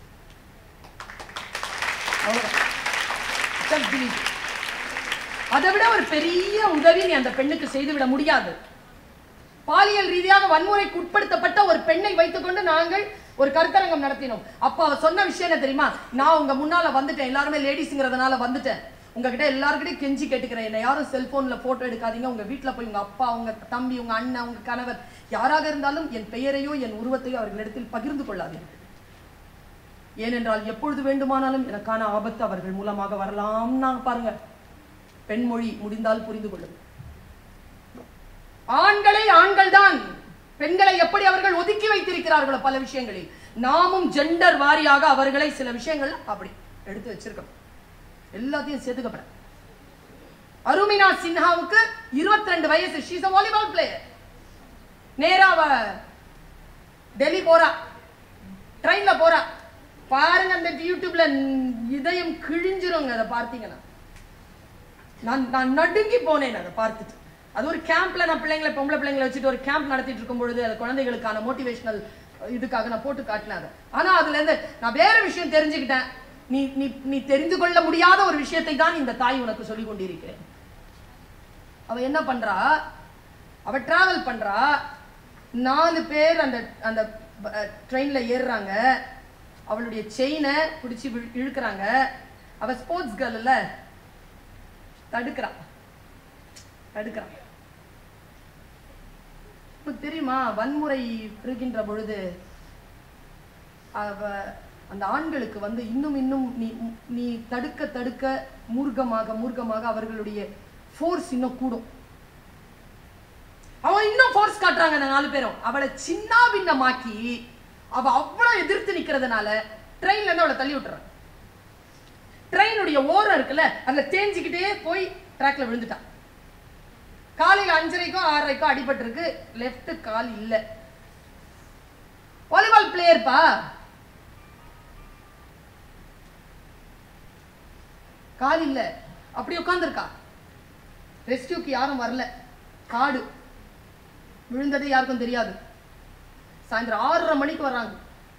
just delete it. அதை விட ஒரு பெரிய உதவி நீ அந்த பெண்ணுக்கு செய்துவிட முடியாது பாலியல் ரீதியாக வன்முறைக்கு உட்படுத்தப்பட்ட ஒரு பெண்ணை வைத்துக்கொண்டு நாங்கள் ஒரு கருத்தரங்கம் நடத்தினோம் அப்ப அவ சொன்ன விஷயம் என்ன தெரியுமா நான் உங்க முன்னால வந்துட்டேன் எல்லாருமே லேடிஸ்ங்கிறதுனால வந்துட்டேன் உங்ககிட்ட எல்லாருக்கிட்டையும் கெஞ்சி கேட்டுக்கிறேன் என்ன யாரும் செல்போன்ல போட்டோ எடுக்காதீங்க உங்க வீட்ல போய் உங்க அப்பா உங்க தம்பி உங்க அண்ணன் உங்க கணவர் யாராக இருந்தாலும் என் பெயரையோ என் உருவத்தையோ அவர்களிடத்தில் பகிர்ந்து கொள்ளாதீர்கள் ஏனென்றால் எப்பொழுது வேண்டுமானாலும் எனக்கான ஆபத்து அவர்கள் மூலமாக வரலாம்னா பாருங்க பெண்மொழி முடிந்தால் புரிந்து கொள்ளும் ஆண்களை ஆண்கள் தான் பெண்களை எப்படி அவர்கள் ஒதுக்கி வைத்திருக்கிறார்களோ பல விஷயங்களில் நாமும் ஜெண்டர் வாரியாக அவர்களை சில விஷயங்கள் அப்படி எடுத்து வச்சிருக்கோம் எல்லாத்தையும் சேர்த்துக்கப்பட அருமினா சின்ஹாவுக்கு 22 ரெண்டு வயசு ஷீஸ் அ வாலிபால் பிளேயர் நேரா அவ டெல்லி போறா ட்ரெயின்ல போறா பாருங்க அந்த யூடியூப்ல இதயம் கிழிஞ்சிருங்க அதை பார்த்தீங்கன்னா நான் நான் நடுங்கி போனேன் அதை பார்த்துட்டு அது ஒரு கேம்ப்ல நான் பிள்ளைங்களை பொம்பளை பிள்ளைங்களை வச்சுட்டு ஒரு கேம்ப் நடத்திட்டு இருக்கும் பொழுது அது குழந்தைகளுக்கான மோட்டிவேஷனல் இதுக்காக நான் போட்டு காட்டினேன் அதை ஆனா அதுல இருந்து நான் வேற விஷயம் தெரிஞ்சுக்கிட்டேன் நீ நீ நீ தெரிந்து கொள்ள முடியாத ஒரு விஷயத்தை தான் இந்த தாய் உனக்கு சொல்லி கொண்டிருக்கிறேன் அவ என்ன பண்றா அவ டிராவல் பண்றா நாலு பேர் அந்த அந்த ட்ரெயின்ல ஏறுறாங்க அவளுடைய செயினை பிடிச்சி இழுக்கிறாங்க அவ ஸ்போர்ட்ஸ் கேர்ள் இல்ல தடுக்கிறான் தடுக்கிறான் உனக்கு தெரியுமா வன்முறை இருக்கின்ற பொழுது அவ அந்த ஆண்களுக்கு வந்து இன்னும் இன்னும் நீ நீ தடுக்க தடுக்க மூர்க்கமாக மூர்க்கமாக அவர்களுடைய ஃபோர்ஸ் இன்னும் கூடும் அவன் இன்னும் ஃபோர்ஸ் காட்டுறாங்க அந்த நாலு பேரும் அவளை சின்ன பின்னமாக்கி அவ அவ்வளவு எதிர்த்து நிக்கிறதுனால ட்ரெயின்ல இருந்து அவளை தள்ளி விட்டுறான் ட்ரெயினுடைய ஓரம் இருக்குல்ல அதுல தேஞ்சிக்கிட்டே போய் ட்ராக்ல விழுந்துட்டான் காலையில அஞ்சரைக்கோ ஆறரைக்கோ அடிபட்டிருக்கு லெஃப்ட் கால் இல்ல வாலிபால் பிளேயர்ப்பா கால் இல்ல அப்படி உட்காந்துருக்கா ரெஸ்டியூக்கு யாரும் வரல காடு விழுந்தது யாருக்கும் தெரியாது சாயந்தரம் ஆறரை மணிக்கு வர்றாங்க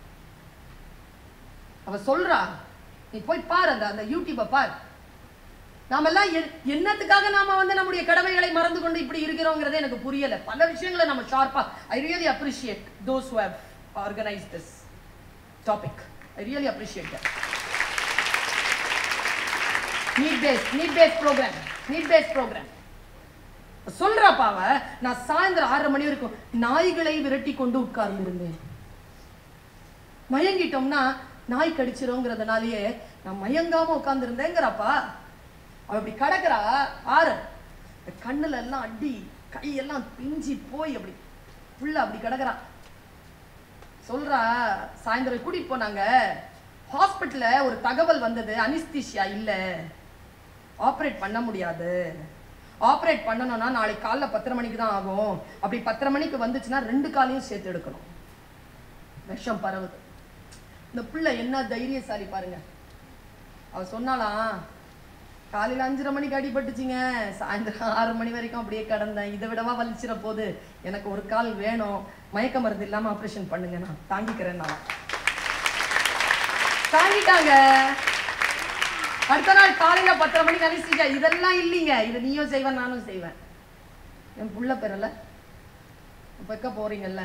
அவ சொல்றா நீ போய் பாரு அந்த அந்த யூடியூப பார் நாமெல்லாம் எ- என்னத்துக்காக நாம வந்து நம்முடைய கடமைகளை மறந்து கொண்டு இப்படி இருக்கிறோங்கிறதே எனக்கு புரியல பல விஷயங்களை நம்ம ஷார்ப்பா I really appreciate those who have organise this topic I really appreciate that need base need base programme need base programme சொல்றாப்பா அவ நான் சாயந்தரம் ஆறரை மணி வரைக்கும் நாய்களை விரட்டி கொண்டு உட்கார்ந்து இருந்தேன் மயங்கிட்டோம்னா நாய் கடிச்சிருங்கிறதுனாலயே நான் மயங்காம உட்கார்ந்துருந்தேங்கிறப்பா அவ இப்படி கடக்குறா ஆறு இந்த கண்ணுல எல்லாம் அடி கையெல்லாம் பிஞ்சி போய் அப்படி ஃபுல்லா அப்படி கிடக்குறா சொல்றா சாயந்தரம் கூட்டிட்டு போனாங்க ஹாஸ்பிட்டல்ல ஒரு தகவல் வந்தது அனிஸ்தீஷியா இல்ல ஆப்ரேட் பண்ண முடியாது ஆப்ரேட் பண்ணணும்னா நாளைக்கு காலைல பத்தரை மணிக்கு தான் ஆகும் அப்படி பத்தரை மணிக்கு வந்துச்சுன்னா ரெண்டு காலையும் சேர்த்து எடுக்கணும் விஷம் பரவுது இந்த பிள்ளை என்ன தைரியசாலி பாருங்க அவ சொன்னாலாம் காலையில அஞ்சரை மணிக்கு அடிபட்டுச்சுங்க சாயந்தரம் ஆறு மணி வரைக்கும் அப்படியே கடந்தேன் இதை விடவா வலிச்சிட போது எனக்கு ஒரு கால் வேணும் மயக்க மருந்து இல்லாம ஆபரேஷன் பண்ணுங்க நான் தாங்கிக்கிறேன் நான் தாங்கிட்டாங்க அடுத்த நாள் காலையில பத்தரை மணிக்கு அனுப்பிச்சிட்டா இதெல்லாம் இல்லைங்க இது நீயும் செய்வேன் நானும் செய்வேன் என் புள்ள பெறல வைக்க போறீங்கல்ல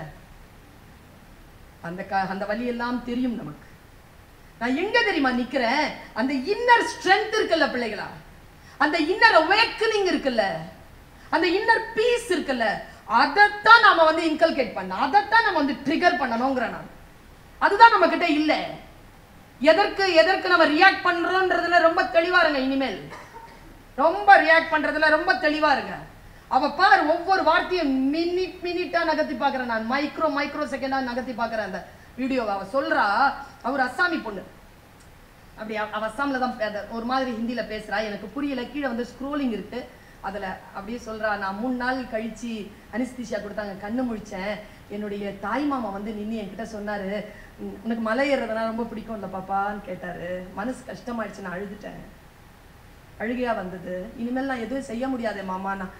அந்த க அந்த வழி எல்லாம் தெரியும் நமக்கு நான் எங்க தெரியுமா நிக்கிறேன் அந்த இன்னர் ஸ்ட்ரென்த் இருக்குல்ல பிள்ளைகளா அந்த இன்னர் அவேக்கனிங் இருக்குல்ல அந்த இன்னர் பீஸ் இருக்குல்ல அதைத்தான் நாம வந்து இன்கல்கேட் பண்ண அதைத்தான் நம்ம வந்து ட்ரிகர் பண்ணணுங்கிற நான் அதுதான் நம்ம கிட்ட இல்ல எதற்கு எதற்கு நம்ம ரியாக்ட் பண்றோன்றதுல ரொம்ப தெளிவா இருங்க இனிமேல் ரொம்ப ரியாக்ட் பண்றதுல ரொம்ப தெளிவா இருங்க அவ பாரு ஒவ்வொரு வார்த்தையும் மினிட் மினிட்டா நகர்த்தி பார்க்கறேன் நான் மைக்ரோ மைக்ரோ செகண்டா நகர்த்தி பார்க்கறேன் அந்த வீடியோவை அவ சொல்றா அவர் அஸ்ஸாமி பொண்ணு அப்படி அவ அவ அஸ்ஸாம்ல தான் பே- அந்த ஒரு மாதிரி ஹிந்தில பேசுறா எனக்கு புரியல கீழே வந்து ஸ்க்ரோலிங் இருக்கு அதுல அப்படியே சொல்றா நான் மூணு நாள் கழிச்சு அனிஸ்தீஷியா கொடுத்தாங்க கண்ணு முழிச்சேன் என்னுடைய தாய் மாமா வந்து நின்னு என்கிட்ட சொன்னாரு "உம், உனக்கு மலை ஏறுறதுனா ரொம்ப பிடிக்கும் இல்ல பாப்பான்னு கேட்டாரு மனசு கஷ்டமாயிடுச்சு நான் அழுதுட்டேன் அழுகையா வந்தது இனிமேல் நான் எதுவும் செய்ய முடியாதே மாமா நான்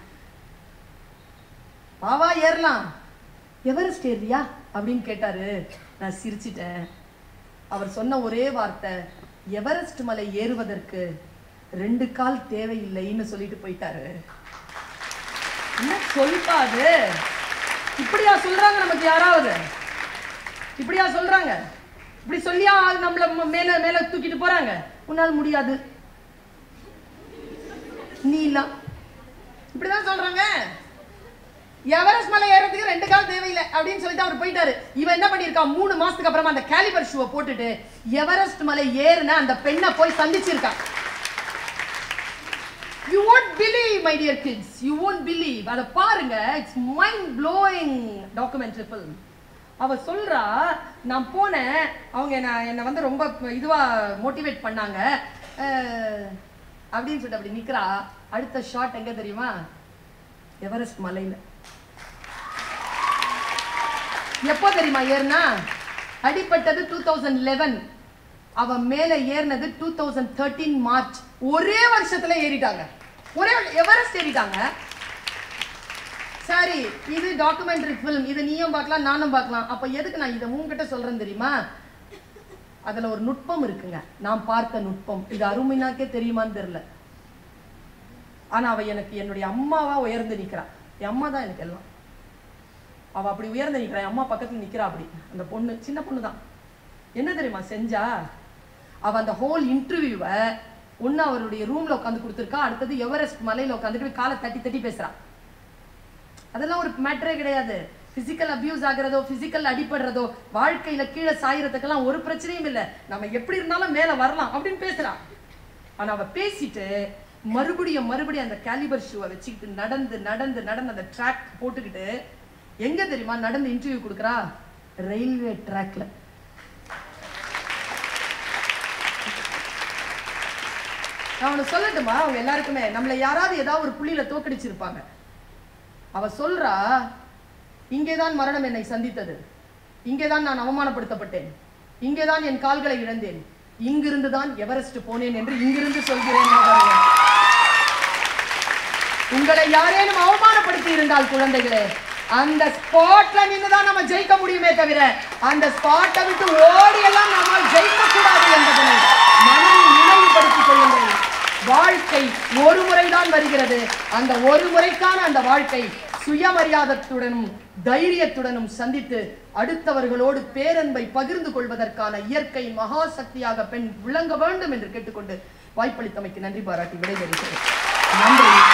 பாவா ஏறலாம் எவரெஸ்ட் ஏறியா அப்படின்னு கேட்டாரு நான் சிரிச்சிட்டேன் அவர் சொன்ன ஒரே வார்த்தை எவரெஸ்ட் மலை ஏறுவதற்கு ரெண்டு கால் தேவையில்லைன்னு சொல்லிட்டு போயிட்டாரு என்ன சொல்பா அது இப்படியா சொல்றாங்க நமக்கு யாராவது இப்படியா சொல்றாங்க இப்படி சொல்லியா நம்மள ம- மேல மேல தூக்கிட்டு போறாங்க உன்னால் முடியாது நீ இல்ல இப்படிதான் சொல்றாங்க எவரெஸ்ட் மலை ஏறதுக்கு ரெண்டு கால் தேவையில்லை அப்படின்னு சொல்லிட்டு அவர் போயிட்டாரு இவன் என்ன பண்ணிருக்கான் மூணு மாசத்துக்கு அப்புறமா அந்த கேலிபர் ஷூவை போட்டுட்டு எவரெஸ்ட் மலை ஏறின அந்த பெண்ணை போய் சந்திச்சிருக்கான் you won't believe my dear kids you won't believe அதை பாருங்க it's mind blowing documentary film அவ சொல்றா நான் போனேன் அவங்க என்ன என்னை வந்து ரொம்ப இதுவா மோட்டிவேட் பண்ணாங்க அஹ், அப்படின்னு சொல்லிட்டு அப்படி நிக்கிறா அடுத்த ஷாட் எங்க தெரியுமா எவரெஸ்ட் மலையில எப்போ தெரியுமா ஏறினா அடிப்பட்டது டூ தௌசண்ட் லெவன் அவ மேல ஏறினது டூ தௌசண்ட் தேர்ட்டீன் மார்ச் ஒரே வருஷத்துல ஏறிட்டாங்க ஒரே எவரெஸ்ட் ஏறிட்டாங்க சரி இது டாக்குமெண்ட்ரி ஃபிலிம் இது நீயும் பார்க்கலாம் நானும் பார்க்கலாம் அப்ப எதுக்கு நான் இதை உங்ககிட்ட சொல்றேன் தெரியுமா அதுல ஒரு நுட்பம் இருக்குங்க நான் பார்த்த நுட்பம் இது அருமைனாக்கே தெரியுமான்னு தெரியல ஆனா அவ எனக்கு என்னுடைய அம்மாவா உயர்ந்து நிக்கிறா என் அம்மா தான் எனக்கு எல்லாம் அவ அப்படி உயர்ந்து நிக்கிறா என் அம்மா பக்கத்துல நிக்கிறா அப்படி அந்த பொண்ணு சின்ன பொண்ணு தான் என்ன தெரியுமா செஞ்சா அவ அந்த ஹோல் இன்டர்வியூவை ஒண்ணு அவருடைய ரூம்ல உட்காந்து கொடுத்துருக்கா அடுத்தது எவரெஸ்ட் மலையில உட்காந்துட்டு காலை தட்டி தட்டி பேசுறா அதெல்லாம் ஒரு மேட்டரே கிடையாது பிசிக்கல் அபியூஸ் ஆகுறதோ பிசிக்கல் அடிபடுறதோ வாழ்க்கையில கீழே சாயறதுக்கெல்லாம் ஒரு பிரச்சனையும் இல்லை நம்ம எப்படி இருந்தாலும் மேல வரலாம் அப்படின்னு பேசுறா ஆனா அவ பேசிட்டு மறுபடியும் மறுபடியும் அந்த கேலிபர் ஷூவை வச்சுக்கிட்டு நடந்து நடந்து நடந்து அந்த ட்ராக் போட்டுக்கிட்டு எங்க தெரியுமா நடந்து இன்டர்வியூ கொடுக்குறா ரயில்வே ட்ராக்ல நான் உனக்கு சொல்லட்டுமா அவங்க எல்லாருக்குமே நம்மளை யாராவது ஏதாவது ஒரு புள்ளியில தோக்கடிச்சிருப்பாங்க அவ சொல்றா இங்கேதான் மரணம் என்னை சந்தித்தது இங்கேதான் நான் அவமானப்படுத்தப்பட்டேன் இங்கேதான் என் கால்களை இழந்தேன் இங்கிருந்து தான் எவரெஸ்ட் போனேன் என்று இங்கிருந்து சொல்கிறேன் நான் வருவேன். உங்களை யாரேனும் அவமானப்படுத்தி இருந்தால் குழந்தைகளே அந்த ஸ்பாட்ல நின்று தான் நம்ம ஜெயிக்க முடியுமே தவிர அந்த ஸ்பாட்டை விட்டு ஓடி எல்லாம் நம்மால் ஜெயிக்க கூடாது என்பதனை மனம் நினைவுபடுத்திக் கொள்ளுங்கள் வாழ்க்கை ஒரு முறைதான் வருகிறது அந்த ஒரு முறைக்கான அந்த வாழ்க்கை சுயமரியாதத்துடனும் தைரியத்துடனும் சந்தித்து அடுத்தவர்களோடு பேரன்பை பகிர்ந்து கொள்வதற்கான இயற்கை மகா சக்தியாக பெண் விளங்க வேண்டும் என்று கேட்டுக்கொண்டு வாய்ப்பளித்தமைக்கு நன்றி பாராட்டி விடைபெறுகிறேன் நன்றி